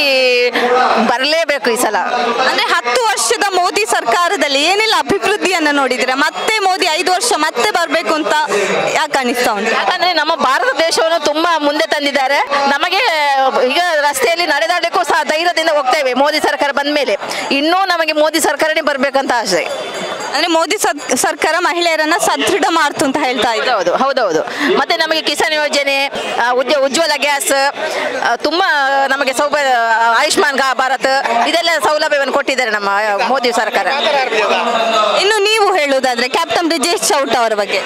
ಬರಲೇಬೇಕು ಈ ಸಲ ಅಂದ್ರೆ ಹತ್ತು ವರ್ಷದ ಮೋದಿ ಸರ್ಕಾರದಲ್ಲಿ ಏನೆಲ್ಲ ಅಭಿವೃದ್ಧಿಯನ್ನ ನೋಡಿದ್ದೀರಾ ಮತ್ತೆ ಮೋದಿ ಐದು ವರ್ಷ ಮತ್ತೆ ಬರಬೇಕು ಅಂತ ಯಾಕೆ ಅನಿಸ್ತಾ ಉಂಟು ಯಾಕಂದ್ರೆ ನಮ್ಮ ಭಾರತ ದೇಶವನ್ನು ತುಂಬಾ ಮುಂದೆ ತಂದಿದ್ದಾರೆ ನಮಗೆ ಈಗ ರಸ್ತೆಯಲ್ಲಿ ನಡೆದಾಡಲಿಕ್ಕೂ ಸಹ ಧೈರ್ಯದಿಂದ ಹೋಗ್ತೇವೆ ಮೋದಿ ಸರ್ಕಾರ ಬಂದ ಮೇಲೆ ಇನ್ನೂ ನಮಗೆ ಮೋದಿ ಸರ್ಕಾರನೇ ಬರಬೇಕಂತ ಆಸೆ ಅಂದ್ರೆ ಮೋದಿ ಸರ್- ಸರ್ಕಾರ ಮಹಿಳೆಯರನ್ನ ಸದೃಢ ಮಾಡ್ತು ಅಂತ ಹೇಳ್ತಾ ಇದ್ರು ಹೌದು ಹೌದೌದು ಮತ್ತೆ ನಮಗೆ ಕಿಸಾನ್ ಯೋಜನೆ ಆ, ಉಜ್ಜ ಉಜ್ವಲ ಗ್ಯಾಸ್ ಆ, ತುಂಬಾ ನಮಗೆ ಸೌಲಭ್ಯ ಆಯುಷ್ಮಾನ್ ಗಾ- ಭಾರತ್ ಇದೆಲ್ಲ ಸೌಲಭ್ಯವನ್ನು ಕೊಟ್ಟಿದ್ದಾರೆ ನಮ್ಮ ಆ, ಮೋದಿ ಸರ್ಕಾರ ಇನ್ನು ನೀವು ಹೇಳುವುದಾದ್ರೆ ಕ್ಯಾಪ್ಟನ್ ಬ್ರಿಜೇಶ್ ಚೌಟ್ ಅವರ ಬಗ್ಗೆ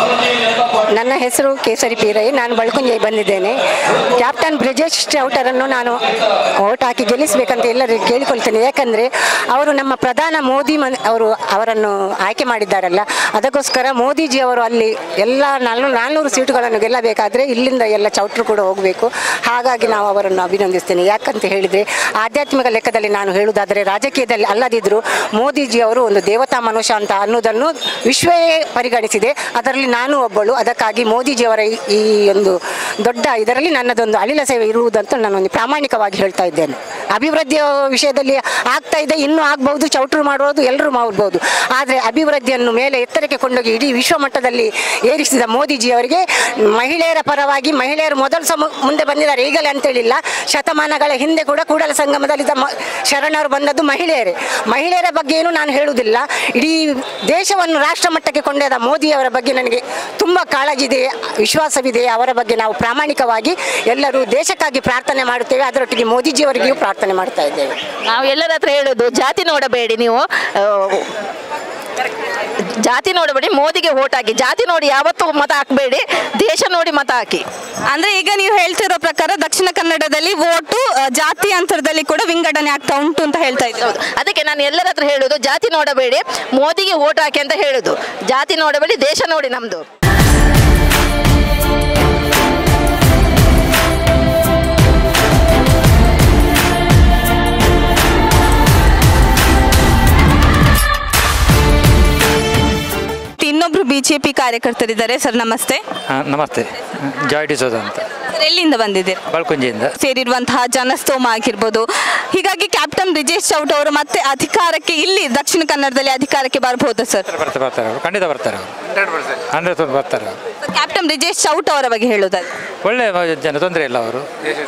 ನನ್ನ ಹೆಸರು ಕೇಸರಿ ಪೀರೈ ನಾನು ಬಳ್ಕುಂಜೆ ಬಂದಿದ್ದೇನೆ ಕ್ಯಾಪ್ಟನ್ ಬ್ರಿಜೇಶ್ ಚೌಟರನ್ನು ನಾನು ಓಟ್ ಹಾಕಿ ಗೆಲ್ಲಿಸಬೇಕಂತ ಎಲ್ಲರಿಗೂ ಕೇಳಿಕೊಳ್ತೇನೆ ಯಾಕಂದರೆ ಅವರು ನಮ್ಮ ಪ್ರಧಾನ ಮೋದಿ ಮನ್ ಅವರು ಅವರನ್ನು ಆಯ್ಕೆ ಮಾಡಿದ್ದಾರಲ್ಲ ಅದಕ್ಕೋಸ್ಕರ ಮೋದಿಜಿ ಅವರು ಅಲ್ಲಿ ಎಲ್ಲ ನಾಲ್ನೂರು ನಾಲ್ನೂರು ಸೀಟುಗಳನ್ನು ಗೆಲ್ಲಬೇಕಾದ್ರೆ ಇಲ್ಲಿಂದ ಎಲ್ಲ ಚೌಟ್ರು ಕೂಡ ಹೋಗಬೇಕು ಹಾಗಾಗಿ ನಾವು ಅವರನ್ನು ಅಭಿನಂದಿಸ್ತೇನೆ ಯಾಕಂತ ಹೇಳಿದರೆ ಆಧ್ಯಾತ್ಮಿಕ ಲೆಕ್ಕದಲ್ಲಿ ನಾನು ಹೇಳುವುದಾದರೆ ರಾಜಕೀಯದಲ್ಲಿ ಅಲ್ಲದಿದ್ದರೂ ಮೋದಿಜಿ ಅವರು ಒಂದು ದೇವತಾ ಮನುಷ್ಯ ಅಂತ ಅನ್ನೋದನ್ನು ವಿಶ್ವವೇ ಪರಿಗಣಿಸಿದೆ ಅದರಲ್ಲಿ ನಾನು ಒಬ್ಬಳು ಅದಕ್ಕಾಗಿ ಮೋದಿಜಿಯವರ ಈ- ಈ ಒಂದು ದೊಡ್ಡ ಇದರಲ್ಲಿ ನನ್ನದೊಂದು ಅಳಿಲ ಸೇವೆ ಇರುವುದಂತ ನಾನೊಂದು ಪ್ರಾಮಾಣಿಕವಾಗಿ ಹೇಳ್ತಾ ಇದ್ದೇನೆ ಅಭಿವೃದ್ಧಿಯ ವಿಷಯದಲ್ಲಿ ಆಗ್ತಾ ಇದೆ ಇನ್ನೂ ಆಗ್ಬಹುದು ಚೌಟ್ರು ಮಾಡ್ಬೋದು ಎಲ್ಲರೂ ಮಾಡ್ಬೋದು ಆದರೆ ಅಭಿವೃದ್ಧಿಯನ್ನು ಮೇಲೆ ಎತ್ತರಕ್ಕೆ ಕೊಂಡೋಗಿ ಇಡೀ ವಿಶ್ವ ಮಟ್ಟದಲ್ಲಿ ಏರಿಸಿದ ಮೋದಿಜಿಯವರಿಗೆ ಮಹಿಳೆಯರ ಪರವಾಗಿ ಮಹಿಳೆಯರು ಮೊದಲು ಸಹ ಮು- ಮುಂದೆ ಬಂದಿದ್ದಾರೆ ಈಗಲೇ ಅಂತೇಳಿಲ್ಲ ಶತಮಾನಗಳ ಹಿಂದೆ ಕೂಡ ಕೂಡಲ ಸಂಗಮದಲ್ಲಿ ದ ಮ- ಶರಣರು ಬಂದದ್ದು ಮಹಿಳೆಯರೇ ಮಹಿಳೆಯರ ಬಗ್ಗೆ ಏನು ನಾನು ಹೇಳುವುದಿಲ್ಲ ಇಡೀ ದೇಶವನ್ನು ರಾಷ್ಟ್ರ ಮಟ್ಟಕ್ಕೆ ಕೊಂಡೊಯ್ದ ಮೋದಿಯವರ ಬಗ್ಗೆ ನನಗೆ ತುಂಬ ಕಾಳಜಿ ಇದೆ ವಿಶ್ವಾಸವಿದೆ ಅವರ ಬಗ್ಗೆ ನಾವು ಪ್ರಾಮಾಣಿಕವಾಗಿ ಎಲ್ಲರೂ ದೇಶಕ್ಕಾಗಿ ಪ್ರಾರ್ಥನೆ ಮಾಡುತ್ತೇವೆ ಅದರೊಟ್ಟಿಗೆ ಮೋದಿಜಿಯವರಿಗೂ ಪ್ರಾರ್ಥನೆ ಮಾಡ್ತಾ ಇದ್ದೇವೆ ನಾವು ಎಲ್ಲರ ಹತ್ರ ಹೇಳೋದು ಜಾತಿ ನೋಡಬೇಡಿ ನೀವು ಆ, ಜಾತಿ ನೋಡಬೇಡಿ ಮೋದಿಗೆ ಓಟ್ ಹಾಕಿ ಜಾತಿ ನೋಡಿ ಯಾವತ್ತೂ ಮತ ಹಾಕಬೇಡಿ ದೇಶ ನೋಡಿ ಮತ ಹಾಕಿ ಅಂದ್ರೆ ಈಗ ನೀವು ಹೇಳ್ತಿರೋ ಪ್ರಕಾರ ದಕ್ಷಿಣ ಕನ್ನಡದಲ್ಲಿ ವೋಟು ಆ, ಜಾತಿ ಅಂತರದಲ್ಲಿ ಕೂಡ ವಿಂಗಡಣೆ ಆಗ್ತಾ ಉಂಟು ಅಂತ ಹೇಳ್ತಾ ಇದ್ದಾರೆ ಹೌದು ಅದಕ್ಕೆ ನಾನು ಎಲ್ಲರ ಹತ್ರ ಹೇಳೋದು ಜಾತಿ ನೋಡಬೇಡಿ ಮೋದಿಗೆ ಓಟ್ ಹಾಕಿ ಅಂತ ಹೇಳೋದು ಜಾತಿ ನೋಡಬೇಡಿ ದೇಶ ನೋಡಿ ನಮ್ದು ಇನ್ನೊಬ್ರು ಬಿಜೆಪಿ ಕಾರ್ಯಕರ್ತರಿದ್ದಾರೆ ಸರ್ ನಮಸ್ತೆ ಹಾಂ ನಮಸ್ತೆ ಜಾಯ್ ಡಿಸೋದ ಅಂತ ಸರ್ ಎಲ್ಲಿಂದ ಬಂದಿದ್ದೀರಿ ಬಳ್ಕುಂಜಿಯಿಂದ ಸೇರಿರುವಂತಹ ಜನಸ್ತೋಮ ಆಗಿರ್ಬೋದು ಹೀಗಾಗಿ ಕ್ಯಾಪ್ಟನ್ ಬ್ರಿಜೇಶ್ ಚೌಟ್ ಅವರು ಮತ್ತೆ ಅಧಿಕಾರಕ್ಕೆ ಇಲ್ಲಿ ದಕ್ಷಿಣ ಕನ್ನಡದಲ್ಲಿ ಅಧಿಕಾರಕ್ಕೆ ಬರಬಹುದಾ ಸರ್ ಬರ್ತಾರೆ ಬರ್ತಾರೆ ಅವರು ಖಂಡಿತ ಬರ್ತಾರೆ ಅವರು ಹಂಡ್ರೆಡ್ ಪರ್ಸೆಂಟ್ ಬರ್ತಾರೆ ಅವರು ಕ್ಯಾಪ್ಟನ್ ಬ್ರಿಜೇಶ್ ಚೌಟ್ ಅವರ ಬಗ್ಗೆ ಹೇಳೋದಾದ್ರೆ ಒಳ್ಳೆ ಜನ ತೊಂದರೆ ಇಲ್ಲ ಅವರು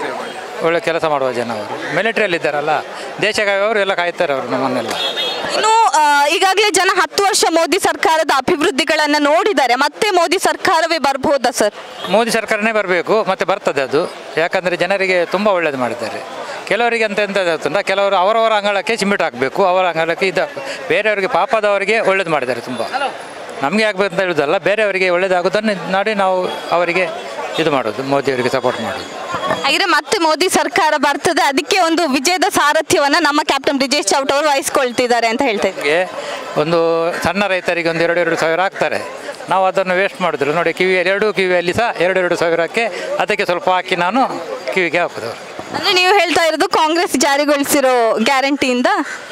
ಒಳ್ಳೆ ಕೆಲಸ ಮಾಡುವ ಜನ ಅವರು ಮಿಲಿಟರಿಯಲ್ಲಿ ಇದ್ದಾರಲ್ಲ ದೇಶಕ್ಕಾಗಿ ಅವರು ಎಲ್ಲ ಕಾಯ್ತಾರೆ ಅವರು ನಮ್ಮನ್ನೆಲ್ಲ ಇನ್ನು ಆ, ಈಗಾಗಲೇ ಜನ ಹತ್ತು ವರ್ಷ ಮೋದಿ ಸರ್ಕಾರದ ಅಭಿವೃದ್ಧಿಗಳನ್ನ ನೋಡಿದ್ದಾರೆ ಮತ್ತೆ ಮೋದಿ ಸರ್ಕಾರವೇ ಬರಬಹುದಾ ಸರ್ ಮೋದಿ ಸರ್ಕಾರನೇ ಬರಬೇಕು ಮತ್ತೆ ಬರ್ತದೆ ಅದು ಯಾಕಂದರೆ ಜನರಿಗೆ ತುಂಬ ಒಳ್ಳೇದು ಮಾಡಿದ್ದಾರೆ ಕೆಲವರಿಗೆ ಅಂತ ಎಂತ ಗೊತ್ತುಂಟಾ ಕೆಲವರು ಅವರವರ ಅಂಗಳಕ್ಕೆ ಚಿಮ್ಮಿಟ್ಟು ಹಾಕಬೇಕು ಅವರ ಅಂಗಳಕ್ಕೆ ಇದು ಬೇರೆಯವರಿಗೆ ಪಾಪದವರಿಗೆ ಒಳ್ಳೇದು ಮಾಡಿದ್ದಾರೆ ತುಂಬ ನಮಗೆ ಆಗಬೇಕು ಅಂತ ಹೇಳೋದಲ್ಲ ಬೇರೆಯವರಿಗೆ ಒಳ್ಳೇದಾಗೋದನ್ನು ನೋಡಿ ನಾವು ಅವರಿಗೆ ಇದು ಮಾಡೋದು ಮೋದಿಯವರಿಗೆ ಸಪೋರ್ಟ್ ಮಾಡೋದು ಹಾಗಿದ್ರೆ ಮತ್ತೆ ಮೋದಿ ಸರ್ಕಾರ ಬರ್ತದೆ ಅದಕ್ಕೆ ಒಂದು ವಿಜಯದ ಸಾರಥ್ಯವನ್ನ ನಮ್ಮ ಕ್ಯಾಪ್ಟನ್ ಬ್ರಿಜೇಶ್ ಚೌಟ್ ಅವರು ವಹಿಸ್ಕೊಳ್ತಿದ್ದಾರೆ ಅಂತ ಹೇಳ್ತಾ ಇದ್ದಾರೆ ನಮಗೆ ಒಂದು ಸಣ್ಣ ರೈತರಿಗೆ ಒಂದು ಎರಡು ಎರಡು ಸಾವಿರ ಹಾಕ್ತಾರೆ ನಾವು ಅದನ್ನು ವೇಸ್ಟ್ ಮಾಡಿದ್ರು ನೋಡಿ ಕಿವಿಯಲ್ಲಿ ಎರಡು ಕಿವಿಯಲ್ಲಿ ಸಹ ಎರಡು ಎರಡು ಸಾವಿರಕ್ಕೆ ಅದಕ್ಕೆ ಸ್ವಲ್ಪ ಹಾಕಿ ನಾನು ಕಿವಿಗೆ ಹಾಕೋದು ಅಂದ್ರೆ ನೀವು ಹೇಳ್ತಾ ಇರೋದು ಕಾಂಗ್ರೆಸ್ ಜಾರಿಗೊಳಿಸಿರೋ ಗ್ಯಾರಂಟಿಯಿಂದ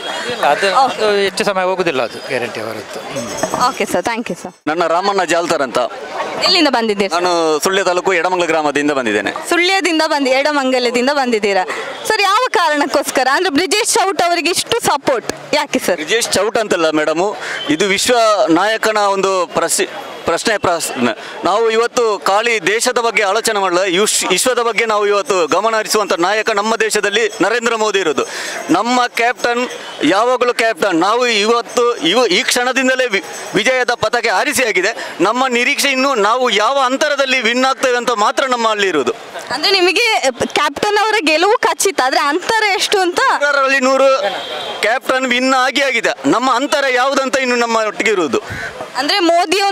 ಅದು ಅದು ಹೆಚ್ಚು ಸಮಯ ಹೋಗುದಿಲ್ಲ ಅದು ಗ್ಯಾರಂಟಿ ಹೊರತು okay sir thank you sir ನನ್ನ ರಾಮಣ್ಣ ಜಾಲ್ತರ್ ಅಂತ ಎಲ್ಲಿಂದ ಬಂದಿದ್ದೀರಿ ನಾನು ಸುಳ್ಯ ತಾಲೂಕು ಎಡಮಂಗಲ ಗ್ರಾಮದಿಂದ ಬಂದಿದ್ದೇನೆ ಸುಳ್ಯದಿಂದ ಬಂದು ಎಡಮಂಗಲದಿಂದ ಬಂದಿದ್ದೀರಾ ಸರ್ ಯಾವ ಕಾರಣಕ್ಕೋಸ್ಕರ ಅಂದ್ರೆ ಬ್ರಿಜೇಶ್ ಚೌಟ್ ಅವರಿಗೆ ಇಷ್ಟು ಸಪೋರ್ಟ್ ಯಾಕೆ ಸರ್ ಬ್ರಿಜೇಶ್ ಚೌಟ್ ಅಂತಲ್ಲ ಮೇಡಮು ಇದು ವಿಶ್ವ ನಾಯಕನ ಒಂದು ಪ್ರಸಿ ಪ್ರಶ್ನೆ ಪ್ರಶ್ನೆ ನಾವು ಇವತ್ತು ಖಾಲಿ ದೇಶದ ಬಗ್ಗೆ ಆಲೋಚನೆ ಮಾಡಲ್ಲ ವಿಶ್ ವಿಶ್ವದ ಬಗ್ಗೆ ನಾವು ಇವತ್ತು ಗಮನ ಹರಿಸುವಂಥ ನಾಯಕ ನಮ್ಮ ದೇಶದಲ್ಲಿ ನರೇಂದ್ರ ಮೋದಿ ಇರೋದು ನಮ್ಮ ಕ್ಯಾಪ್ಟನ್ ಯಾವಾಗಲೂ ಕ್ಯಾಪ್ಟನ್ ನಾವು ಇವತ್ತು ಇವ ಈ ಕ್ಷಣದಿಂದಲೇ ವಿ- ವಿಜಯದ ಪತಾಕೆ ಆರಿಸಿ ಆಗಿದೆ ನಮ್ಮ ನಿರೀಕ್ಷೆ ಇನ್ನು ನಾವು ಯಾವ ಅಂತರದಲ್ಲಿ ವಿನ್ ಆಗ್ತೇವೆ ಅಂತ ಮಾತ್ರ ನಮ್ಮಲ್ಲಿ ಇರುವುದು ಅಂದ್ರೆ ನಿಮಗೆ ಕ್ಯಾಪ್ಟನ್ ಅವರ ಗೆಲುವು ಖಚಿತ ಆದ್ರೆ ಅಂತರ ಎಷ್ಟು ಅಂತ ನೂರರಲ್ಲಿ ನೂರು ಕ್ಯಾಪ್ಟನ್ ವಿನ್ ಆಗಿ ಆಗಿದೆ ನಮ್ಮ ಅಂತರ ಯಾವುದಂತ ಇನ್ನು ನಮ್ಮ ಒಟ್ಟಿಗೆ ಇರುವುದು ಅಂದ್ರೆ ಮೋದಿ ಒಂದು ವಿಜಯದ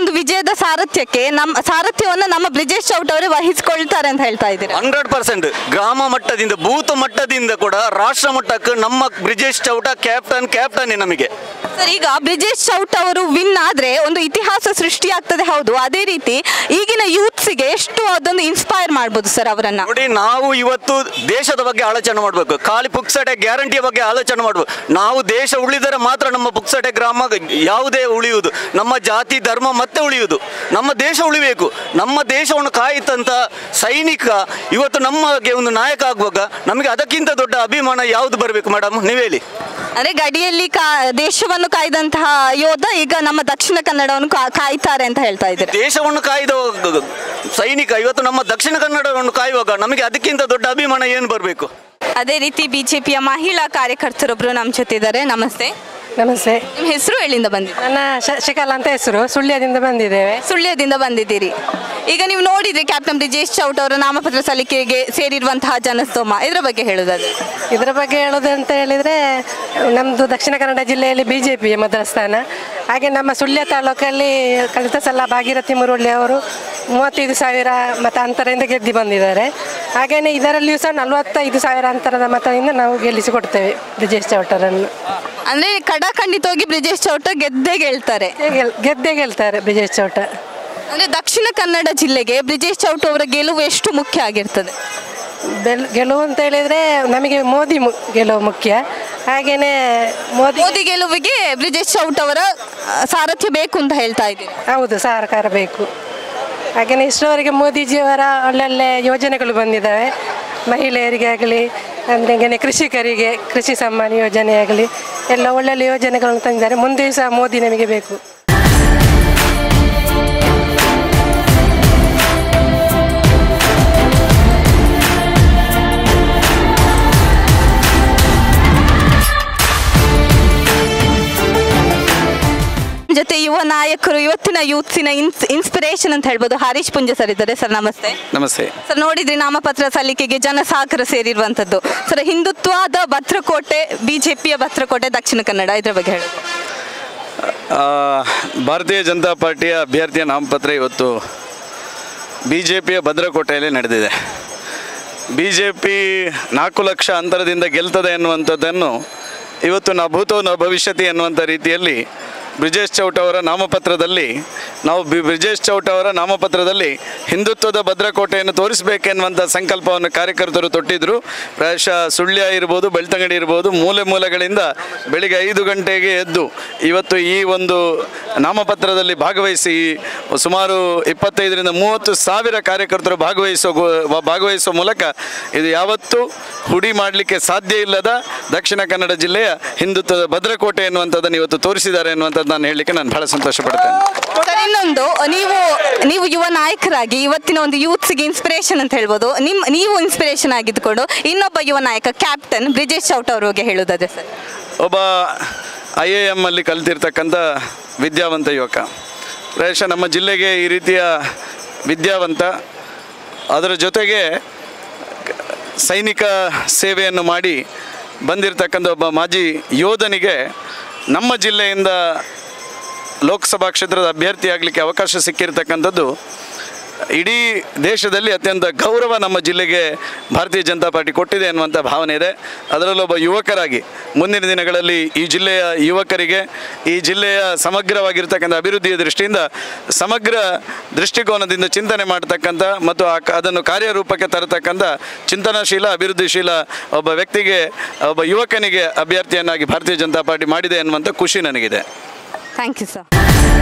ದೇಶದ ಸಾರಥ್ಯಕ್ಕೆ ನಮ್ಮ ಸಾರಥ್ಯವನ್ನು ನಮ್ಮ ಬ್ರಿಜೇಶ್ ಚೌಟ್ ಅವರೇ ವಹಿಸಿಕೊಳ್ತಾರೆ ಅಂತ ಹೇಳ್ತಾ ಇದ್ದೀರಾ ಹಂಡ್ರೆಡ್ ಪರ್ಸೆಂಟ್ ಗ್ರಾಮ ಮಟ್ಟದಿಂದ ಬೂತ್ ಮಟ್ಟದಿಂದ ಕೂಡ ರಾಷ್ಟ್ರ ಮಟ್ಟಕ್ಕೆ ನಮ್ಮ ಬ್ರಿಜೇಶ್ ಚೌಟ ಕ್ಯಾಪ್ಟನ್ ಕ್ಯಾಪ್ಟನ್ ನಮಗೆ ಸರ್ ಈಗ ಬ್ರಿಜೇಶ್ ಚೌಟ್ ಅವರು ವಿನ್ ಆದ್ರೆ ಒಂದು ಇತಿಹಾಸ ಸೃಷ್ಟಿಯಾಗ್ತದೆ ಹೌದು ಅದೇ ರೀತಿ ಈಗಿನ ಯೂತ್ಸ್ಗೆ ಎಷ್ಟು ಅದೊಂದು ಇನ್ಸ್ಪೈರ್ ಮಾಡ್ಬೋದು ಸರ್ ಅವರನ್ನ ನೋಡಿ ನಾವು ಇವತ್ತು ದೇಶದ ಬಗ್ಗೆ ಆಲೋಚನೆ ಮಾಡಬೇಕು ಖಾಲಿ ಪುಕ್ಸಟೆ ಗ್ಯಾರಂಟಿಯ ಬಗ್ಗೆ ಆಲೋಚನೆ ಮಾಡಬೇಕು ನಾವು ದೇಶ ಉಳಿದರೆ ಮಾತ್ರ ನಮ್ಮ ಪುಕ್ಸಟೆ ಗ್ರಾಮ ಯಾವುದೇ ಉಳಿಯುವುದು ನಮ್ಮ ಜಾತಿ ಧರ್ಮ ಮತ್ತೆ ಉಳಿಯುವುದು ನಮ್ಮ ದೇಶ ಉಳಿಬೇಕು ನಮ್ಮ ದೇಶವನ್ನು ಕಾಯಿತಂತ ಸೈನಿಕ ಇವತ್ತು ನಮಗೆ ಒಂದು ನಾಯಕ ಆಗುವಾಗ ನಮಗೆ ಅದಕ್ಕಿಂತ ದೊಡ್ಡ ಅಭಿಮಾನ ಯಾವುದು ಬರಬೇಕು ಮೇಡಮ್ ನೀವು ಹೇಳಿ ಅಂದ್ರೆ ಗಡಿಯಲ್ಲಿ ಕಾ ದೇಶವನ್ನು ಕಾಯ್ದಂತಹ ಯೋಧ ಈಗ ನಮ್ಮ ದಕ್ಷಿಣ ಕನ್ನಡವನ್ನು ಕಾ- ಕಾಯ್ತಾರೆ ಅಂತ ಹೇಳ್ತಾ ಇದ್ದಾರೆ ದೇಶವನ್ನು ಕಾಯ್ದ ಸೈನಿಕ ಇವತ್ತು ನಮ್ಮ ದಕ್ಷಿಣ ಕನ್ನಡವನ್ನು ಕಾಯುವಾಗ ನಮಗೆ ಅದಕ್ಕಿಂತ ದೊಡ್ಡ ಅಭಿಮಾನ ಏನು ಬರಬೇಕು ಅದೇ ರೀತಿ ಬಿಜೆಪಿಯ ಮಹಿಳಾ ಕಾರ್ಯಕರ್ತರೊಬ್ರು ನಮ್ಮ ಜೊತೆ ಇದ್ದಾರೆ ನಮಸ್ತೆ ನಮಸ್ತೆ ನಿಮ್ಮ ಹೆಸರು ಎಲ್ಲಿಂದ ಬಂದಿದ್ದೀರಿ ನನ್ನ ಶಶಿಕಲಾ ಅಂತ ಹೆಸರು ಸುಳ್ಯದಿಂದ ಬಂದಿದ್ದೇವೆ ಸುಳ್ಯದಿಂದ ಬಂದಿದ್ದೀರಿ ಈಗ ನೀವು ನೋಡಿದ್ರಿ ಕ್ಯಾಪ್ಟನ್ ಬ್ರಿಜೇಶ್ ಚೌಟ್ ಅವರ ನಾಮಪತ್ರ ಸಲ್ಲಿಕೆಗೆ ಸೇರಿರುವಂತಹ ಜನಸ್ತೋಮ ಇದರ ಬಗ್ಗೆ ಹೇಳುದಾದ್ರೆ ಇದರ ಬಗ್ಗೆ ಹೇಳೋದು ಅಂತ ಹೇಳಿದರೆ ನಮ್ಮದು ದಕ್ಷಿಣ ಕನ್ನಡ ಜಿಲ್ಲೆಯಲ್ಲಿ ಬಿ ಜೆ ಪಿ ಮೊದಲ ಸ್ಥಾನ ಹಾಗೆ ನಮ್ಮ ಸುಳ್ಯ ತಾಲೂಕಲ್ಲಿ ಕಳೆದ ಸಲ ಭಾಗೀರಥಿ ಮುರುಳಿ ಅವರು ಮೂವತ್ತೈದು ಸಾವಿರ ಮತ ಅಂತರದಿಂದ ಗೆದ್ದು ಬಂದಿದ್ದಾರೆ ಹಾಗೆಯೇ ಇದರಲ್ಲಿಯೂ ಸಹ ನಲವತ್ತೈದು ಸಾವಿರ ಅಂತರದ ಮತದಿಂದ ನಾವು ಗೆಲ್ಲಿಸಿಕೊಡ್ತೇವೆ ಬ್ರಿಜೇಶ್ ಚೌಟರನ್ನು ಅಂದ್ರೆ ಕಡಾಖಂಡಿತವಾಗಿ ಬ್ರಿಜೇಶ್ ಚೌಟ ಗೆದ್ದೇ ಗೆಲ್ತಾರೆ ಗೆದ್ದೇ ಗೆಲ್ತಾರೆ ಬ್ರಿಜೇಶ್ ಚೌಟ ಅಂದ್ರೆ ದಕ್ಷಿಣ ಕನ್ನಡ ಜಿಲ್ಲೆಗೆ ಬ್ರಿಜೇಶ್ ಚೌಟ್ ಅವರ ಗೆಲುವು ಎಷ್ಟು ಮುಖ್ಯ ಆಗಿರ್ತದೆ ಬೆಲ್ ಗೆಲುವು ಅಂತ ಹೇಳಿದರೆ ನಮಗೆ ಮೋದಿ ಮು ಗೆಲುವು ಮುಖ್ಯ ಹಾಗೆಯೇ ಮೋದಿ ಮೋದಿ ಗೆಲುವಿಗೆ ಬ್ರಿಜೇಶ್ ಚೌಟ್ ಅವರ ಆ, ಸಾರಥ್ಯ ಬೇಕು ಅಂತ ಹೇಳ್ತಾ ಇದ್ದೀರಿ ಹೌದು ಸರ್ಕಾರ ಬೇಕು ಹಾಗೆಯೇ ಇಷ್ಟರವರೆಗೆ ಮೋದಿಜಿಯವರ ಒಳ್ಳೊಳ್ಳೆ ಯೋಜನೆಗಳು ಬಂದಿದ್ದಾವೆ ಮಹಿಳೆಯರಿಗೆ ಆಗಲಿ ಅಂದರೆ ಕೃಷಿಕರಿಗೆ ಕೃಷಿ ಸಮ್ಮಾನ ಯೋಜನೆ ಆಗಲಿ ಎಲ್ಲ ಒಳ್ಳೊಳ್ಳೆ ಯೋಜನೆಗಳನ್ನು ತಂದಿದ್ದಾರೆ ಮುಂದೆಯೂ ಸಹ ಮೋದಿ ನಮಗೆ ಬೇಕು ಜೊತೆ ಯುವ ನಾಯಕರು ಇವತ್ತಿನ ಯೂತ್ಸಿನ ಇನ್ಸ್ ಇನ್ಸ್ಪಿರೇಷನ್ ಅಂತ ಹೇಳ್ಬೋದು ಹರೀಶ್ ಪುಂಜ ಸರ್ ಇದ್ದಾರೆ ಸರ್ ನಮಸ್ತೆ ನಮಸ್ತೆ ಸರ್ ನೋಡಿದ್ರಿ ನಾಮಪತ್ರ ಸಲ್ಲಿಕೆಗೆ ಜನಸಾಗರ ಸೇರಿರುವಂಥದ್ದು ಸರ್ ಹಿಂದುತ್ವದ ಭದ್ರಕೋಟೆ ಬಿಜೆಪಿಯ ಭದ್ರಕೋಟೆ ದಕ್ಷಿಣ ಕನ್ನಡ ಇದ್ರ ಬಗ್ಗೆ ಹೇಳಿ ಆ, ಭಾರತೀಯ ಜನತಾ ಪಾರ್ಟಿಯ ಅಭ್ಯರ್ಥಿಯ ನಾಮಪತ್ರ ಇವತ್ತು ಬಿ ಜೆ ಪಿಯ ಭದ್ರಕೋಟೆಯಲ್ಲಿ ನಡೆದಿದೆ ಬಿ ಜೆ ಪಿ ನಾಲ್ಕು ಲಕ್ಷ ಅಂತರದಿಂದ ಗೆಲ್ತದೆ ಎನ್ನುವಂಥದ್ದನ್ನು ಇವತ್ತು ನ ಭೂತೋ ನ ಭವಿಷ್ಯತಿ ಎನ್ನುವಂಥ ರೀತಿಯಲ್ಲಿ ಬ್ರಿಜೇಶ್ ಚೌಟ್ ಅವರ ನಾಮಪತ್ರದಲ್ಲಿ ನಾವು ಬಿ ಬ್ರಿಜೇಶ್ ಚೌಟ್ ಅವರ ನಾಮಪತ್ರದಲ್ಲಿ ಹಿಂದುತ್ವದ ಭದ್ರಕೋಟೆಯನ್ನು ತೋರಿಸಬೇಕೆನ್ನುವಂಥ ಸಂಕಲ್ಪವನ್ನು ಕಾರ್ಯಕರ್ತರು ತೊಟ್ಟಿದ್ರು ಪ್ರಾಯಶಃ ಸುಳ್ಯ ಇರ್ಬೋದು ಬೆಳ್ತಂಗಡಿ ಇರ್ಬೋದು ಮೂಲೆ ಮೂಲೆಗಳಿಂದ ಬೆಳಿಗ್ಗೆ ಐದು ಗಂಟೆಗೆ ಎದ್ದು ಇವತ್ತು ಈ ಒಂದು ನಾಮಪತ್ರದಲ್ಲಿ ಭಾಗವಹಿಸಿ ಸುಮಾರು ಇಪ್ಪತ್ತೈದರಿಂದ ಮೂವತ್ತು ಸಾವಿರ ಕಾರ್ಯಕರ್ತರು ಭಾಗವಹಿಸೋ ಗೋ- ಭಾಗವಹಿಸುವ ಮೂಲಕ ಇದು ಯಾವತ್ತೂ ಹುಡಿ ಮಾಡಲಿಕ್ಕೆ ಸಾಧ್ಯ ಇಲ್ಲದ ದಕ್ಷಿಣ ಕನ್ನಡ ಜಿಲ್ಲೆಯ ಹಿಂದುತ್ವದ ಭದ್ರಕೋಟೆ ಎನ್ನುವಂಥದ್ದನ್ನು ಇವತ್ತು ತೋರಿಸಿದ್ದಾರೆ ಎನ್ನುವಂಥದ್ದು ನಾನು ಹೇಳಲಿಕ್ಕೆ ನಾನು ಬಹಳ ಸಂತೋಷ ಪಡ್ತೇನೆ ಸರ್ ಇನ್ನೊಂದು ನೀವು ನೀವು ಯುವ ನಾಯಕರಾಗಿ ಇವತ್ತಿನ ಒಂದು ಯೂತ್ಸ್ಗೆ ಇನ್ಸ್ಪಿರೇಷನ್ ಅಂತ ಹೇಳ್ಬೋದು ನಿಮ್ಮ ನೀವು ಇನ್ಸ್ಪಿರೇಷನ್ ಆಗಿದ್ದುಕೊಂಡು ಇನ್ನೊಬ್ಬ ಯುವ ನಾಯಕ ಕ್ಯಾಪ್ಟನ್ ಬ್ರಿಜೇಶ್ ಚೌಟ್ ಅವ್ರ ಬಗ್ಗೆ ಹೇಳೋದಾದ್ರೆ ಸರ್ ಒಬ್ಬ ಐ ಎ ಎಮ್ ಅಲ್ಲಿ ಕಲ್ತಿರ್ತಕ್ಕಂಥ ವಿದ್ಯಾವಂತ ಯುವಕ ಪ್ರಾಯಶಃ ನಮ್ಮ ಜಿಲ್ಲೆಗೆ ಈ ರೀತಿಯ ವಿದ್ಯಾವಂತ ಅದರ ಜೊತೆಗೆ ಸೈನಿಕ ಸೇವೆಯನ್ನು ಮಾಡಿ ಬಂದಿರತಕ್ಕಂಥ ಒಬ್ಬ ಮಾಜಿ ಯೋಧನಿಗೆ ನಮ್ಮ ಜಿಲ್ಲೆಯಿಂದ ಲೋಕಸಭಾ ಕ್ಷೇತ್ರದ ಅಭ್ಯರ್ಥಿ ಆಗಲಿಕ್ಕೆ ಅವಕಾಶ ಸಿಕ್ಕಿರ್ತಕ್ಕಂಥದ್ದು ಇಡೀ ದೇಶದಲ್ಲಿ ಅತ್ಯಂತ ಗೌರವ ನಮ್ಮ ಜಿಲ್ಲೆಗೆ ಭಾರತೀಯ ಜನತಾ ಪಾರ್ಟಿ ಕೊಟ್ಟಿದೆ ಎನ್ನುವಂಥ ಭಾವನೆ ಇದೆ ಅದರಲ್ಲೊಬ್ಬ ಯುವಕರಾಗಿ ಮುಂದಿನ ದಿನಗಳಲ್ಲಿ ಈ ಜಿಲ್ಲೆಯ ಯುವಕರಿಗೆ ಈ ಜಿಲ್ಲೆಯ ಸಮಗ್ರವಾಗಿರ್ತಕ್ಕಂಥ ಅಭಿವೃದ್ಧಿಯ ದೃಷ್ಟಿಯಿಂದ ಸಮಗ್ರ ದೃಷ್ಟಿಕೋನದಿಂದ ಚಿಂತನೆ ಮಾಡತಕ್ಕಂಥ ಮತ್ತು ಆ ಕ- ಅದನ್ನು ಕಾರ್ಯರೂಪಕ್ಕೆ ತರತಕ್ಕಂಥ ಚಿಂತನಾಶೀಲ ಅಭಿವೃದ್ಧಿಶೀಲ ಒಬ್ಬ ವ್ಯಕ್ತಿಗೆ ಒಬ್ಬ ಯುವಕನಿಗೆ ಅಭ್ಯರ್ಥಿಯನ್ನಾಗಿ ಭಾರತೀಯ ಜನತಾ ಪಾರ್ಟಿ ಮಾಡಿದೆ ಎನ್ನುವಂಥ ಖುಷಿ ನನಗಿದೆ ಥ್ಯಾಂಕ್ ಯು ಸರ್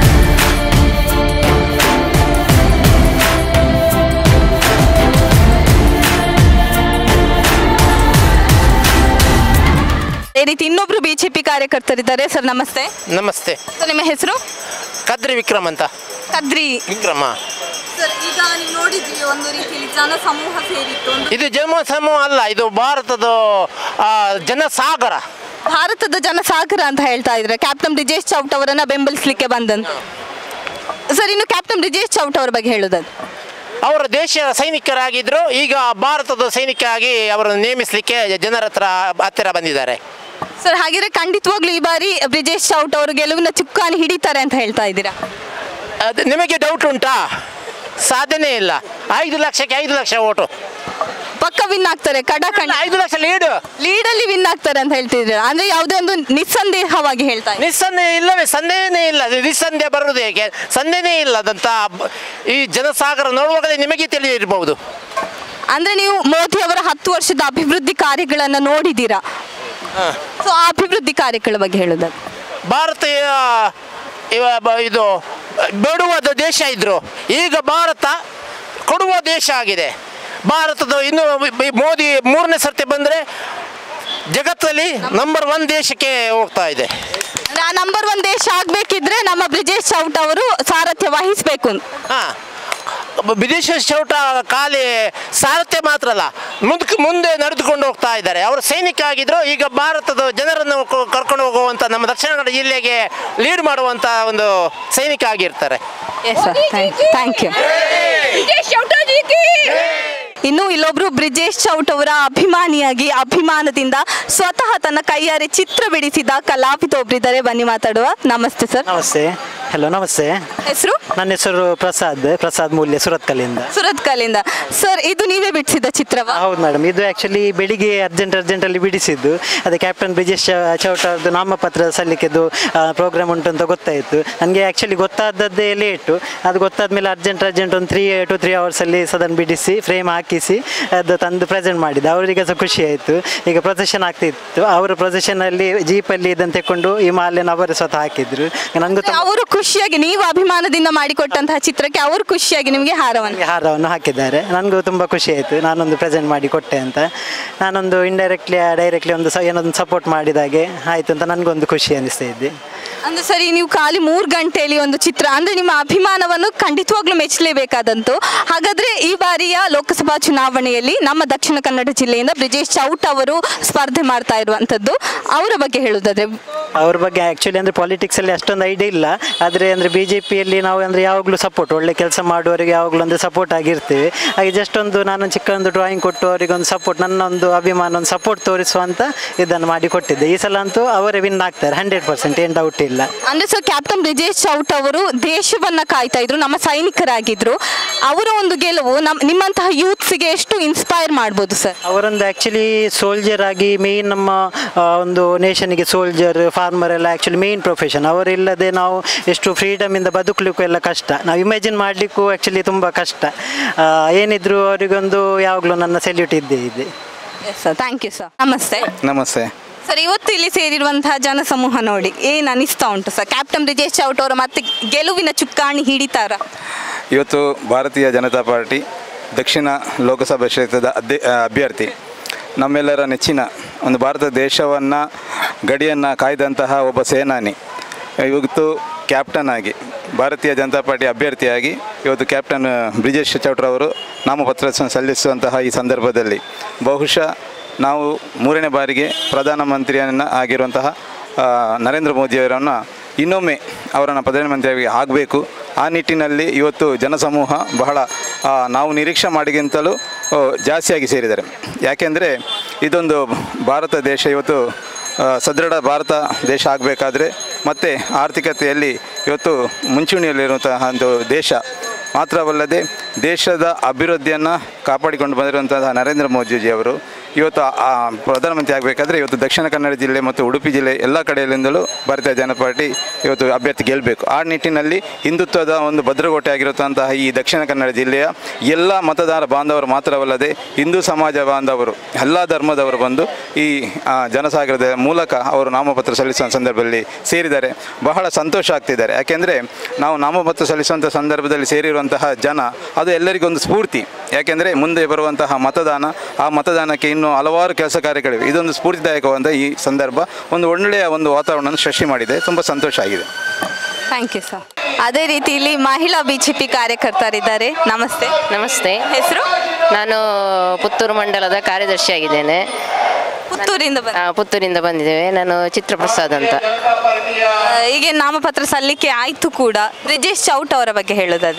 ಅದೇ ರೀತಿ ಇನ್ನೊಬ್ರು ಬಿಜೆಪಿ ಕಾರ್ಯಕರ್ತರಿದ್ದಾರೆ ಸರ್ ನಮಸ್ತೆ ನಮಸ್ತೆ ಸರ್ ನಿಮ್ಮ ಹೆಸರು ಕದ್ರಿ ವಿಕ್ರಮ್ ಅಂತ ಕದ್ರಿ ವಿಕ್ರಮ ಸರ್ ಈಗ ನೀವು ನೋಡಿದ್ವಿ ಒಂದು ರೀತಿಯಲ್ಲಿ ಜನ ಸಮೂಹ ಸೇರಿತ್ತು ಇದು ಜಮ್ಮ ಸಮೂಹ ಅಲ್ಲ ಇದು ಭಾರತದ ಆ, ಜನಸಾಗರ ಭಾರತದ ಜನಸಾಗರ ಅಂತ ಹೇಳ್ತಾ ಇದ್ರೆ ಕ್ಯಾಪ್ಟನ್ ಬ್ರಿಜೇಶ್ ಚೌಟ್ ಅವರನ್ನ ಬೆಂಬಲಿಸಲಿಕ್ಕೆ ಬಂದಂತ ಸರ್ ಇನ್ನು ಕ್ಯಾಪ್ಟನ್ ಬ್ರಿಜೇಶ್ ಚೌಟ್ ಅವರ ಬಗ್ಗೆ ಹೇಳೋದಾದ್ರೆ ಅವರ ದೇಶ ಸೈನಿಕರಾಗಿದ್ದರು ಈಗ ಭಾರತದ ಸೈನಿಕರಾಗಿ ಅವರನ್ನು ನೇಮಿಸಲಿಕ್ಕೆ ಜನರ ಹತ್ರ ಹತ್ತಿರ ಬಂದಿದ್ದಾರೆ ಸರ್ ಹಾಗಿದ್ರೆ ಖಂಡಿತವಾಗ್ಲೂ ಈ ಬಾರಿ ಬ್ರಿಜೇಶ್ ಚೌಟ್ ಅವರು ಗೆಲುವಿನ ಚುಕ್ಕಾಣಿ ಹಿಡಿತಾರೆ ಅಂತ ಹೇಳ್ತಾ ಇದ್ದೀರಾ ಅದು ನಿಮಗೆ ಡೌಟ್ ಉಂಟಾ ಸಾಧನೆ ಇಲ್ಲ ಐದು ಲಕ್ಷಕ್ಕೆ ಐದು ಲಕ್ಷ ಓಟು ಪಕ್ಕ ವಿನ್ ಆಗ್ತಾರೆ ಕಡಖಂಡ ಐದು ಲಕ್ಷ ಲೀಡ್ ಲೀಡಲ್ಲಿ ವಿನ್ ಆಗ್ತಾರೆ ಅಂತ ಹೇಳ್ತಿದ್ರೆ ಅಂದ್ರೆ ಯಾವುದೇ ಒಂದು ನಿಸ್ಸಂದೇಹವಾಗಿ ಹೇಳ್ತಾ ಇದ್ದೀನಿ. ನಿಸ್ಸಂದೇಹ ಇಲ್ಲವೇ ಸಂದೇಹನೇ ಇಲ್ಲ ಅದು ನಿಸ್ಸಂದೇಹ ಬರುವುದು ಹೇಗೆ ಸಂದೇಹನೇ ಇಲ್ಲದಂತ ಬ- ಈ ಜನಸಾಗರ ನೋಡುವಾಗಲೇ ನಿಮಗೆ ತಿಳಿದಿರಬಹುದು ಅಂದ್ರೆ ನೀವು ಮೋದಿ ಅವರ ಹತ್ತು ವರ್ಷದ ಅಭಿವೃದ್ಧಿ ಕಾರ್ಯಗಳನ್ನ ನೋಡಿದ್ದೀರಾ ಸೊ ಆ ಅಭಿವೃದ್ಧಿ ಕಾರ್ಯಗಳ ಬಗ್ಗೆ ಹೇಳೋದು ಭಾರತೀಯ ಇವ- ಬ- ಇದು ಬೇಡುವಾದ ದೇಶ ಇದ್ರು ಈಗ ಭಾರತ ಕೊಡುವ ದೇಶ ಆಗಿದೆ ಭಾರತದ ಇನ್ನು ಈ ಮೋದಿ ಮೂರನೇ ಸರ್ತಿ ಬಂದರೆ ಜಗತ್ತಲ್ಲಿ ನಂಬರ್ ಒನ್ ದೇಶಕ್ಕೆ ಹೋಗ್ತಾ ಇದೆ ಅಂದ್ರೆ ಆ ನಂಬರ್ ಒನ್ ದೇಶ ಆಗ್ಬೇಕಿದ್ರೆ ನಮ್ಮ ಬ್ರಿಜೇಶ್ ಚೌಟ್ ಅವರು ಸಾರಥ್ಯ ವಹಿಸಬೇಕು ಹಾ ವಿದೇಶ ಚೌಟ ಖಾಲಿ ಸಾರಥ್ಯ ಮಾತ್ರ ಅಲ್ಲ ಮುಂದಕ್ಕೆ ಮುಂದೆ ನಡೆದುಕೊಂಡು ಹೋಗ್ತಾ ಇದ್ದಾರೆ ಅವರು ಸೈನಿಕ ಆಗಿದ್ರು ಈಗ ಭಾರತದ ಜನರನ್ನು ಕ- ಕರ್ಕೊಂಡು ಹೋಗುವಂತ ನಮ್ಮ ದಕ್ಷಿಣ ಕನ್ನಡ ಜಿಲ್ಲೆಗೆ ಲೀಡ್ ಮಾಡುವಂತ ಒಂದು ಸೈನಿಕ ಆಗಿರ್ತಾರೆ ಎಸ್ ಸರ್ ಥ್ಯಾಂಕ್ ಯು ಇನ್ನು ಇಲ್ಲೊಬ್ರು ಬ್ರಿಜೇಶ್ ಚೌಟ್ ಅವರ ಅಭಿಮಾನಿಯಾಗಿ ಅಭಿಮಾನದಿಂದ ಸ್ವತಃ ತನ್ನ ಕೈಯಾರೆ ಚಿತ್ರ ಬಿಡಿಸಿದ ಕಲಾವಿದ ಒಬ್ರಿದ್ದಾರೆ ಬನ್ನಿ ಮಾತಾಡುವ ನಮಸ್ತೆ ಸರ್ ನಮಸ್ತೆ ಹಲೋ ನಮಸ್ತೆ ಹೆಸರು ನನ್ನ ಹೆಸರು ಪ್ರಸಾದ್ ಪ್ರಸಾದ್ ಮೂಲ್ಯ ಸುರತ್ಕಲ್ಲಿಂದ ಸುರತ್ ಕಲಿಂದ ಸರ್ ಇದು ನೀವೇ ಬಿಡಿಸಿದ ಚಿತ್ರವ ಹೌದು ಮೇಡಮ್ ಇದು ಆ್ಯಕ್ಚುಲಿ ಬೆಳಿಗ್ಗೆ ಅರ್ಜೆಂಟ್ ಅರ್ಜೆಂಟಲ್ಲಿ ಬಿಡಿಸಿದ್ದು ಅದೇ ಕ್ಯಾಪ್ಟನ್ ಬ್ರಿಜೇಶ್ ಚ- ಚೌಟ ಅವ್ರದ್ದು ನಾಮಪತ್ರ ಸಲ್ಲಿಕೆದು ಪ್ರೋಗ್ರಾಮ್ ಉಂಟು ಅಂತ ಗೊತ್ತಾಯಿತು ನನಗೆ ಆ್ಯಕ್ಚುಲಿ ಗೊತ್ತಾದದ್ದೇ ಲೇಟು ಅದು ಗೊತ್ತಾದ್ಮೇಲೆ ಅರ್ಜೆಂಟ್ ಅರ್ಜೆಂಟ್ ಒಂದು ತ್ರೀ ಟು ತ್ರೀ ಅವರ್ಸಲ್ಲಿ ಸದನ್ ಬಿಡಿಸಿ ಫ್ರೇಮ್ ಹಾಕಿಸಿ ಅದು ತಂದು ಪ್ರೆಸೆಂಟ್ ಮಾಡಿದ್ದು ಅವರಿಗೆ ಸಹ ಖುಷಿ ಆಯಿತು ಈಗ ಪ್ರೊಸೆಷನ್ ಆಗ್ತಿತ್ತು ಅವರು ಪ್ರೊಸೆಷನಲ್ಲಿ ಜೀಪಲ್ಲಿ ಇದನ್ನು ತೆಕ್ಕೊಂಡು ಈ ಮಾಲೆಯನ್ನು ಅವರು ಸ್ವತಃ ಹಾಕಿದ್ರು ನನಗೂ ತುಂಬ ಅವರು ಖುಷಿಯಾಗಿ ನೀವು ಅಭಿಮಾನದಿಂದ ಮಾಡಿಕೊಟ್ಟಂತಹ ಚಿತ್ರಕ್ಕೆ ಅವರು ಖುಷಿಯಾಗಿ ನಿಮಗೆ ಹಾರವನ್ನು ಹಾರವನ್ನು ಹಾಕಿದ್ದಾರೆ ನನಗೂ ತುಂಬ ಖುಷಿ ಆಯಿತು ನಾನೊಂದು ಪ್ರೆಸೆಂಟ್ ಮಾಡಿ ಕೊಟ್ಟೆ ಅಂತ ನಾನೊಂದು ಇಂಡೈರೆಕ್ಟ್ಲಿ ಡೈರೆಕ್ಟ್ಲಿ ಒಂದು ಸ ಏನೊಂದು ಸಪೋರ್ಟ್ ಮಾಡಿದಾಗೆ ಆಯಿತು ಅಂತ ನನಗೊಂದು ಖುಷಿ ಅನಿಸ್ತಾ ಇದ್ದೆ ಅಂದ್ರೆ ಸರಿ ನೀವು ಖಾಲಿ ಮೂರು ಗಂಟೆಯಲ್ಲಿ ಒಂದು ಚಿತ್ರ ಅಂದ್ರೆ ನಿಮ್ಮ ಅಭಿಮಾನವನ್ನು ಖಂಡಿತವಾಗ್ಲೂ ಮೆಚ್ಚಲೇಬೇಕಾದಂತು ಹಾಗಾದ್ರೆ ಈ ಬಾರಿಯ ಲೋಕಸಭಾ ಚುನಾವಣೆಯಲ್ಲಿ ನಮ್ಮ ದಕ್ಷಿಣ ಕನ್ನಡ ಜಿಲ್ಲೆಯಿಂದ ಬ್ರಿಜೇಶ್ ಚೌಟ್ ಅವರು ಸ್ಪರ್ಧೆ ಮಾಡ್ತಾ ಇರುವಂತದ್ದು ಅವರ ಬಗ್ಗೆ ಹೇಳುದಾದ್ರೆ ಅವ್ರ ಬಗ್ಗೆ ಆ್ಯಕ್ಚುಲಿ ಅಂದರೆ ಪಾಲಿಟಿಕ್ಸಲ್ಲಿ ಅಷ್ಟೊಂದು ಐಡಿಯಾ ಇಲ್ಲ ಆದರೆ ಅಂದರೆ ಬಿ ಜೆ ಪಿಯಲ್ಲಿ ನಾವು ಅಂದರೆ ಯಾವಾಗಲೂ ಸಪೋರ್ಟ್ ಒಳ್ಳೆ ಕೆಲಸ ಮಾಡುವವರಿಗೆ ಯಾವಾಗಲೂ ಒಂದು ಸಪೋರ್ಟ್ ಆಗಿರ್ತೀವಿ ಹಾಗೆ ಜಸ್ಟ್ ಒಂದು ನಾನು ಚಿಕ್ಕ ಒಂದು ಡ್ರಾಯಿಂಗ್ ಕೊಟ್ಟು ಅವರಿಗೆ ಒಂದು ಸಪೋರ್ಟ್ ನನ್ನ ಒಂದು ಅಭಿಮಾನ ಒಂದು ಸಪೋರ್ಟ್ ತೋರಿಸುವಂತ ಇದನ್ನು ಮಾಡಿ ಕೊಟ್ಟಿದ್ದೆ ಈ ಸಲ ಅಂತೂ ಅವರೇ ವಿನ್ ಆಗ್ತಾರೆ ಹಂಡ್ರೆಡ್ ಪರ್ಸೆಂಟ್ ಏನು ಡೌಟ್ ಇಲ್ಲ ಅಂದ್ರೆ ಸರ್ ಕ್ಯಾಪ್ಟನ್ ಬ್ರಿಜೇಶ್ ಚೌಟ್ ಅವರು ದೇಶವನ್ನ ಕಾಯ್ತಾ ಇದ್ರು ನಮ್ಮ ಸೈನಿಕರಾಗಿದ್ರು ಅವರ ಒಂದು ಗೆಲುವು ನಮ್ ನಿಮ್ಮಂತಹ ಯೂತ್ಸ್ಗೆ ಎಷ್ಟು ಇನ್ಸ್ಪೈರ್ ಮಾಡ್ಬೋದು ಸರ್ ಅವರೊಂದು ಆ್ಯಕ್ಚುಲಿ ಸೋಲ್ಜರ್ ಆಗಿ ಮೇನ್ ನಮ್ಮ ಆ, ಒಂದು ನೇಷನ್ಗೆ ಸೋಲ್ಜರ್ ಫಾರ್ಮರ್ ಎಲ್ಲ ಆ್ಯಕ್ಚುಲಿ ಮೇನ್ ಪ್ರೊಫೆಷನ್ ಅವರಿಲ್ಲದೆ ನಾವು ಎಷ್ಟು ಫ್ರೀಡಮಿಂದ ಬದುಕಲಿಕ್ಕೂ ಎಲ್ಲ ಕಷ್ಟ ನಾವು ಇಮ್ಯಾಜಿನ್ ಮಾಡಲಿಕ್ಕೂ ಆ್ಯಕ್ಚುಲಿ ತುಂಬ ಕಷ್ಟ ಆ, ಏನಿದ್ರು ಅವರಿಗೊಂದು ಯಾವಾಗಲೂ ನನ್ನ ಸೆಲ್ಯೂಟ್ ಇದ್ದೇ ಇದೆ yes sir thank you sir ನಮಸ್ತೆ ನಮಸ್ತೆ ಸರ್ ಇವತ್ತು ಇಲ್ಲಿ ಸೇರಿರುವಂತಹ ಜನಸಮೂಹ ನೋಡಿ ಏನ್ ಅನಿಸ್ತಾ ಉಂಟು ಸರ್ ಕ್ಯಾಪ್ಟನ್ ಬ್ರಿಜೇಶ್ ಚೌಟ್ ಅವರು ಮತ್ತೆ ಗೆಲುವಿನ ಚುಕ್ಕಾಣಿ ಹಿಡಿತಾರ ಇವತ್ತು ಭಾರತೀಯ ಜನತಾ ಪಾರ್ಟಿ ದಕ್ಷಿಣ ಲೋಕಸಭಾ ಕ್ಷೇತ್ರದ ಅಧ್ಯ ಅಭ್ಯರ್ಥಿ ನಮ್ಮೆಲ್ಲರ ನೆಚ್ಚಿನ ಒಂದು ಭಾರತ ದೇಶವನ್ನು ಗಡಿಯನ್ನು ಕಾಯ್ದಂತಹ ಒಬ್ಬ ಸೇನಾನಿ ಇವತ್ತು ಕ್ಯಾಪ್ಟನ್ ಆಗಿ ಭಾರತೀಯ ಜನತಾ ಪಾರ್ಟಿ ಅಭ್ಯರ್ಥಿಯಾಗಿ ಇವತ್ತು ಕ್ಯಾಪ್ಟನ್ ಬ್ರಿಜೇಶ್ ಚೌಟ್ರವರು ನಾಮಪತ್ರ ಸ- ಸಲ್ಲಿಸುವಂತಹ ಈ ಸಂದರ್ಭದಲ್ಲಿ ಬಹುಶಃ ನಾವು ಮೂರನೇ ಬಾರಿಗೆ ಪ್ರಧಾನಮಂತ್ರಿಯನ್ನ ಆಗಿರುವಂತಹ ಆ, ನರೇಂದ್ರ ಮೋದಿಯವರನ್ನು ಇನ್ನೊಮ್ಮೆ ಅವರನ್ನು ಪ್ರಧಾನಮಂತ್ರಿಯಾಗಿ ಆಗಬೇಕು ಆ ನಿಟ್ಟಿನಲ್ಲಿ ಇವತ್ತು ಜನಸಮೂಹ ಬಹಳ ಆ, ನಾವು ನಿರೀಕ್ಷೆ ಮಾಡಿಗಿಂತಲೂ ಆ, ಜಾಸ್ತಿಯಾಗಿ ಸೇರಿದ್ದಾರೆ ಯಾಕೆಂದರೆ ಇದೊಂದು ಭಾರತ ದೇಶ ಇವತ್ತು ಆ, ಸದೃಢ ಭಾರತ ದೇಶ ಆಗಬೇಕಾದ್ರೆ ಮತ್ತು ಆರ್ಥಿಕತೆಯಲ್ಲಿ ಇವತ್ತು ಮುಂಚೂಣಿಯಲ್ಲಿರುವಂತಹ ಒಂದು ದೇಶ ಮಾತ್ರವಲ್ಲದೆ ದೇಶದ ಅಭಿವೃದ್ಧಿಯನ್ನು ಕಾಪಾಡಿಕೊಂಡು ಬಂದಿರುವಂತಹ ನರೇಂದ್ರ ಮೋದಿಜಿಯವರು ಇವತ್ತು ಆ- ಆ ಪ್ರಧಾನಮಂತ್ರಿ ಆಗಬೇಕಾದ್ರೆ ಇವತ್ತು ದಕ್ಷಿಣ ಕನ್ನಡ ಜಿಲ್ಲೆ ಮತ್ತು ಉಡುಪಿ ಜಿಲ್ಲೆ ಎಲ್ಲ ಕಡೆಯಲ್ಲಿಂದಲೂ ಭಾರತೀಯ ಜನತಾ ಪಾರ್ಟಿ ಇವತ್ತು ಅಭ್ಯರ್ಥಿ ಗೆಲ್ಲಬೇಕು ಆ ನಿಟ್ಟಿನಲ್ಲಿ ಹಿಂದುತ್ವದ ಒಂದು ಭದ್ರಕೋಟೆ ಆಗಿರುವಂತಹ ಈ ದಕ್ಷಿಣ ಕನ್ನಡ ಜಿಲ್ಲೆಯ ಎಲ್ಲ ಮತದಾರ ಬಾಂಧವರು ಮಾತ್ರವಲ್ಲದೆ ಹಿಂದೂ ಸಮಾಜ ಬಾಂಧವರು ಎಲ್ಲ ಧರ್ಮದವರು ಬಂದು ಈ ಆ, ಜನಸಾಗರದ ಮೂಲಕ ಅವರು ನಾಮಪತ್ರ ಸಲ್ಲಿಸುವ ಸಂದರ್ಭದಲ್ಲಿ ಸೇರಿದ್ದಾರೆ ಬಹಳ ಸಂತೋಷ ಆಗ್ತಿದ್ದಾರೆ ಯಾಕೆಂದರೆ ನಾವು ನಾಮಪತ್ರ ಸಲ್ಲಿಸುವಂಥ ಸಂದರ್ಭದಲ್ಲಿ ಸೇರಿರುವಂತಹ ಜನ ಅದು ಎಲ್ಲರಿಗೊಂದು ಸ್ಫೂರ್ತಿ ಯಾಕೆಂದರೆ ಮುಂದೆ ಬರುವಂತಹ ಮತದಾನ ಆ ಮತದಾನಕ್ಕೆ ಇನ್ನೂ ಹಲವಾರು ಕೆಲಸ ಕಾರ್ಯಗಳಿವೆ ಇದೊಂದು ಸ್ಫೂರ್ತಿದಾಯಕವಾದ ಈ ಸಂದರ್ಭ ಒಂದು ಒಳ್ಳೆಯ ಒಂದು ವಾತಾವರಣವನ್ನು ಸೃಷ್ಟಿ ಮಾಡಿದೆ ತುಂಬ ಸಂತೋಷ ಆಗಿದೆ ಥ್ಯಾಂಕ್ ಯು ಸರ್ ಅದೇ ರೀತಿ ಇಲ್ಲಿ ಮಹಿಳಾ ಬಿಜೆಪಿ ಕಾರ್ಯಕರ್ತರಿದ್ದಾರೆ ನಮಸ್ತೆ ನಮಸ್ತೆ ಹೆಸರು ನಾನು ಪುತ್ತೂರು ಮಂಡಲದ ಕಾರ್ಯದರ್ಶಿಯಾಗಿದ್ದೇನೆ ಪುತ್ತೂರಿಂದ ಆ, ಪುತ್ತೂರಿಂದ ಬಂದಿದ್ದೇವೆ ನಾನು ಚಿತ್ರಪ್ರಸಾದ್ ಅಂತ ಈಗ ನಾಮಪತ್ರ ಸಲ್ಲಿಕೆ ಆಯ್ತು ಕೂಡ ಬ್ರಿಜೇಶ್ ಚೌಟ್ ಅವರ ಬಗ್ಗೆ ಹೇಳೋದಾದ್ರೆ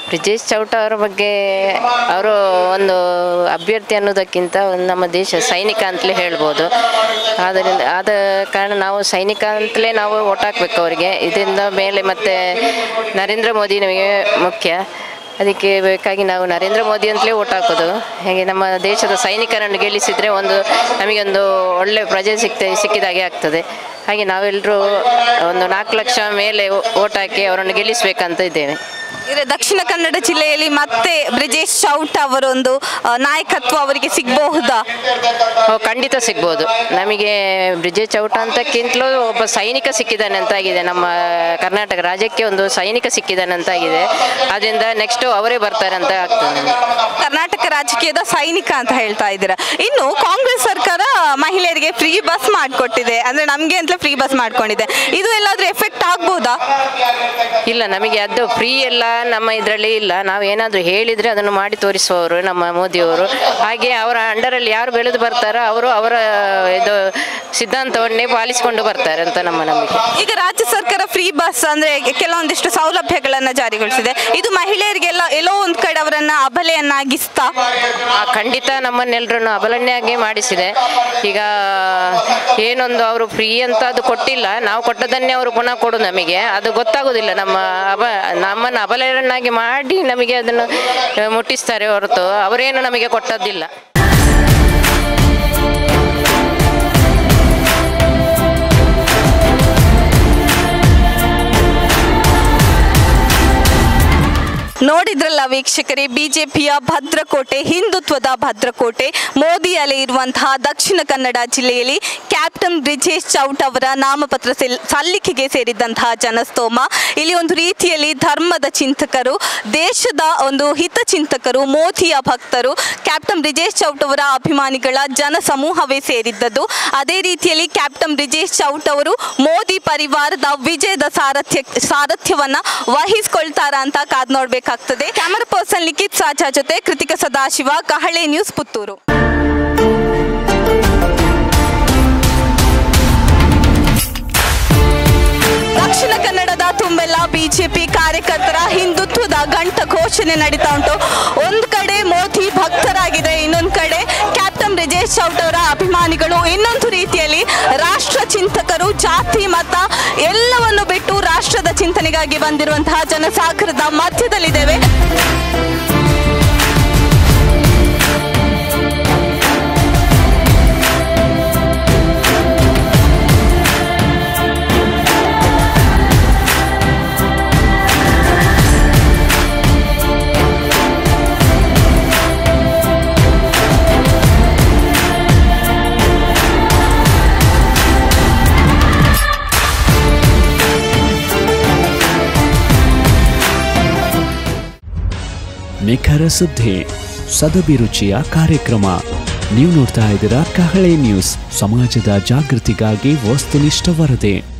ಬ್ರಿಜೇಶ್ ಚೌಟ ಅವರ ಬಗ್ಗೆ ಅವರು ಒಂದು ಅಭ್ಯರ್ಥಿ ಅನ್ನೋದಕ್ಕಿಂತ ಒಂದು ನಮ್ಮ ದೇಶ ಸೈನಿಕ ಅಂತಲೇ ಹೇಳ್ಬೋದು ಆದ್ದರಿಂದ ಆದ ಕಾರಣ ನಾವು ಸೈನಿಕ ಅಂತಲೇ ನಾವು ಓಟ್ ಹಾಕ್ಬೇಕು ಅವರಿಗೆ ಇದರಿಂದ ಮೇಲೆ ಮತ್ತೆ ನರೇಂದ್ರ ಮೋದಿ ನಮಗೆ ಮುಖ್ಯ ಅದಕ್ಕೆ ಬೇಕಾಗಿ ನಾವು ನರೇಂದ್ರ ಮೋದಿ ಅಂತಲೇ ಓಟ್ ಹಾಕೋದು ಹಾಗೆ ನಮ್ಮ ದೇಶದ ಸೈನಿಕರನ್ನು ಗೆಲ್ಲಿಸಿದರೆ ಒಂದು ನಮಗೊಂದು ಒಳ್ಳೆ ಪ್ರಜೆ ಸಿಕ್ತ ಸಿಕ್ಕಿದಾಗೆ ಆಗ್ತದೆ ಹಾಗೆ ನಾವೆಲ್ಲರೂ ಒಂದು ನಾಲ್ಕು ಲಕ್ಷ ಮೇಲೆ ಓಟ್ ಹಾಕಿ ಅವರನ್ನು ಗೆಲ್ಲಿಸಬೇಕಂತ ಇದ್ದೇವೆ ಇದ್ರೆ ದಕ್ಷಿಣ ಕನ್ನಡ ಜಿಲ್ಲೆಯಲ್ಲಿ ಮತ್ತೆ ಬ್ರಿಜೇಶ್ ಚೌಟ ಅವರೊಂದು ಆ, ನಾಯಕತ್ವ ಅವರಿಗೆ ಸಿಗಬಹುದಾ ಓ, ಖಂಡಿತ ಸಿಗ್ಬೋದು ನಮಗೆ ಬ್ರಿಜೇಶ್ ಚೌಟ ಅಂತಕ್ಕಿಂತಲೂ ಒಬ್ಬ ಸೈನಿಕ ಸಿಕ್ಕಿದ್ದಾನೆ ಅಂತಾಗಿದೆ ನಮ್ಮ ಕರ್ನಾಟಕ ರಾಜ್ಯಕ್ಕೆ ಒಂದು ಸೈನಿಕ ಸಿಕ್ಕಿದ್ದಾನೆ ಅಂತಾಗಿದೆ ಅದರಿಂದ ನೆಕ್ಸ್ಟ್ ಅವರೇ ಬರ್ತಾರೆ ಅಂತ ಆಗ್ತದೆ ನನಗೆ. ಕರ್ನಾಟಕ ರಾಜಕೀಯದ ಸೈನಿಕ ಅಂತ ಹೇಳ್ತಾ ಇದ್ದೀರಾ ಇನ್ನು ಕಾಂಗ್ರೆಸ್ ಸರ್ಕಾರ ಮಹಿಳೆಯರಿಗೆ ಫ್ರೀ ಬಸ್ ಮಾಡಿಕೊಟ್ಟಿದೆ ಅಂದ್ರೆ ನಮ್ಗೆ ಅಂತಲೇ ಫ್ರೀ ಬಸ್ ಮಾಡ್ಕೊಂಡಿದೆ ಇದು ಎಲ್ಲಾದ್ರೂ ಎಫೆಕ್ಟ್ ಆಗ್ಬಹುದಾ ಇಲ್ಲ ನಮಗೆ ಅದು ಫ್ರೀ ಎಲ್ಲ ನಮ್ಮ ಇದರಲ್ಲಿ ಇಲ್ಲ ನಾವು ಏನಾದರೂ ಹೇಳಿದರೆ ಅದನ್ನು ಮಾಡಿ ತೋರಿಸುವವರು ನಮ್ಮ ಮೋದಿಯವರು ಹಾಗೆ ಅವರ ಅಂಡರಲ್ಲಿ ಯಾರು ಬೆಳೆದು ಬರ್ತಾರೋ ಅವರು ಅವರ ಇದು ಸಿದ್ಧಾಂತವನ್ನೇ ಪಾಲಿಸಿಕೊಂಡು ಬರ್ತಾರೆ ಅಂತ ನಮ್ಮ ನಂಬಿಕೆ ಈಗ ರಾಜ್ಯ ಸರ್ಕಾರ ಫ್ರೀ ಬಸ್ ಅಂದ್ರೆ ಕೆಲವೊಂದಿಷ್ಟು ಸೌಲಭ್ಯಗಳನ್ನ ಜಾರಿಗೊಳಿಸಿದೆ ಇದು ಮಹಿಳೆಯರಿಗೆಲ್ಲ ಎಲ್ಲೋ ಒಂದ್ ಕಡೆ ಅವರನ್ನ ಅಬಲೆಯನ್ನಾಗಿಸ್ತಾ ಆ, ಖಂಡಿತ ನಮ್ಮನ್ನೆಲ್ಲರನ್ನು ಅಬಲನ್ಯಾಗಿ ಮಾಡಿಸಿದೆ ಈಗ ಏನೊಂದು ಅವರು ಫ್ರೀ ಅಂತ ಅದು ಕೊಟ್ಟಿಲ್ಲ ನಾವು ಕೊಟ್ಟದನ್ನೇ ಅವರು ಪುನಃ ಕೊಡು ನಮಗೆ ಅದು ಗೊತ್ತಾಗೋದಿಲ್ಲ ನಮ್ಮ ಅಬ ನಮ್ಮನ್ನು ಅಬಲರನ್ನಾಗಿ ಮಾಡಿ ನಮಗೆ ಅದನ್ನು ಆ, ಮುಟ್ಟಿಸ್ತಾರೆ ಹೊರತು ಅವರೇನು ನಮಗೆ ಕೊಟ್ಟದ್ದಿಲ್ಲ ನೋಡಿದ್ರಲ್ಲ ವೀಕ್ಷಕರೇ ಬಿಜೆಪಿಯ ಭದ್ರಕೋಟೆ ಹಿಂದುತ್ವದ ಭದ್ರಕೋಟೆ ಮೋದಿ ಅಲೆ ಇರುವಂತಹ ದಕ್ಷಿಣ ಕನ್ನಡ ಜಿಲ್ಲೆಯಲ್ಲಿ ಕ್ಯಾಪ್ಟನ್ ಬ್ರಿಜೇಶ್ ಚೌಟ್ ಅವರ ನಾಮಪತ್ರ ಸೆಲ್- ಸಲ್ಲಿಕೆಗೆ ಸೇರಿದಂತಹ ಜನಸ್ತೋಮ ಇಲ್ಲಿ ಒಂದು ರೀತಿಯಲ್ಲಿ ಧರ್ಮದ ಚಿಂತಕರು ದೇಶದ ಒಂದು ಹಿತಚಿಂತಕರು ಮೋದಿಯ ಭಕ್ತರು ಕ್ಯಾಪ್ಟನ್ ಬ್ರಿಜೇಶ್ ಚೌಟ್ ಅವರ ಅಭಿಮಾನಿಗಳ ಜನ ಸಮೂಹವೇ ಸೇರಿದ್ದದ್ದು ಅದೇ ರೀತಿಯಲ್ಲಿ ಕ್ಯಾಪ್ಟನ್ ಬ್ರಿಜೇಶ್ ಚೌಟ್ ಅವರು ಮೋದಿ ಪರಿವಾರದ ವಿಜಯದ ಸಾರಥ್ಯ ಸಾರಥ್ಯವನ್ನ ವಹಿಸ್ಕೊಳ್ತಾರ ಅಂತ ಕಾದ್ ನೋಡ್ಬೇಕಾಗ್ತದೆ ಕ್ಯಾಮರಾ ಪರ್ಸನ್ ಲಿಖಿತ್ ಸಾಚಾ ಜೊತೆ ಕೃತಿಕ ಸದಾಶಿವ ಕಹಳೆ ನ್ಯೂಸ್ ಪುತ್ತೂರು ದಕ್ಷಿಣ ಕನ್ನಡದ ತುಂಬೆಲ್ಲ ಬಿಜೆಪಿ ಕಾರ್ಯಕರ್ತರ ಹಿಂದುತ್ವದ ಗಂಟ ಘೋಷಣೆ ನಡೀತಾ ಉಂಟು ಒಂದು ಕಡೆ ಮೋದಿ ಭಕ್ತರಾಗಿದೆ ಇನ್ನೊಂದು ಕಡೆ ಕ್ಯಾಪ್ಟನ್ ಬ್ರಿಜೇಶ್ ಚೌಟ್ ಅವರ ಅಭಿಮಾನಿಗಳು ಇನ್ನೊಂದು ರೀತಿಯಲ್ಲಿ ರಾಷ್ಟ್ರ ಚಿಂತಕರು ಜಾತಿ ಮತ ಎಲ್ಲವನ್ನು ಬಿಟ್ಟು ರಾಷ್ಟ್ರದ ಚಿಂತನೆಗಾಗಿ ಬಂದಿರುವಂತಹ ಜನಸಾಗರದ ಮಧ್ಯದಲ್ಲಿದ್ದೇವೆ ನಿಖರ ಸುದ್ದಿ ಸದಭಿರುಚಿಯ ಕಾರ್ಯಕ್ರಮ ನೀವು ನೋಡ್ತಾ ಇದ್ದೀರಾ ಕಹಳೆ ನ್ಯೂಸ್ ಸಮಾಜದ ಜಾಗೃತಿಗಾಗಿ ವಸ್ತುನಿಷ್ಠ ವರದಿ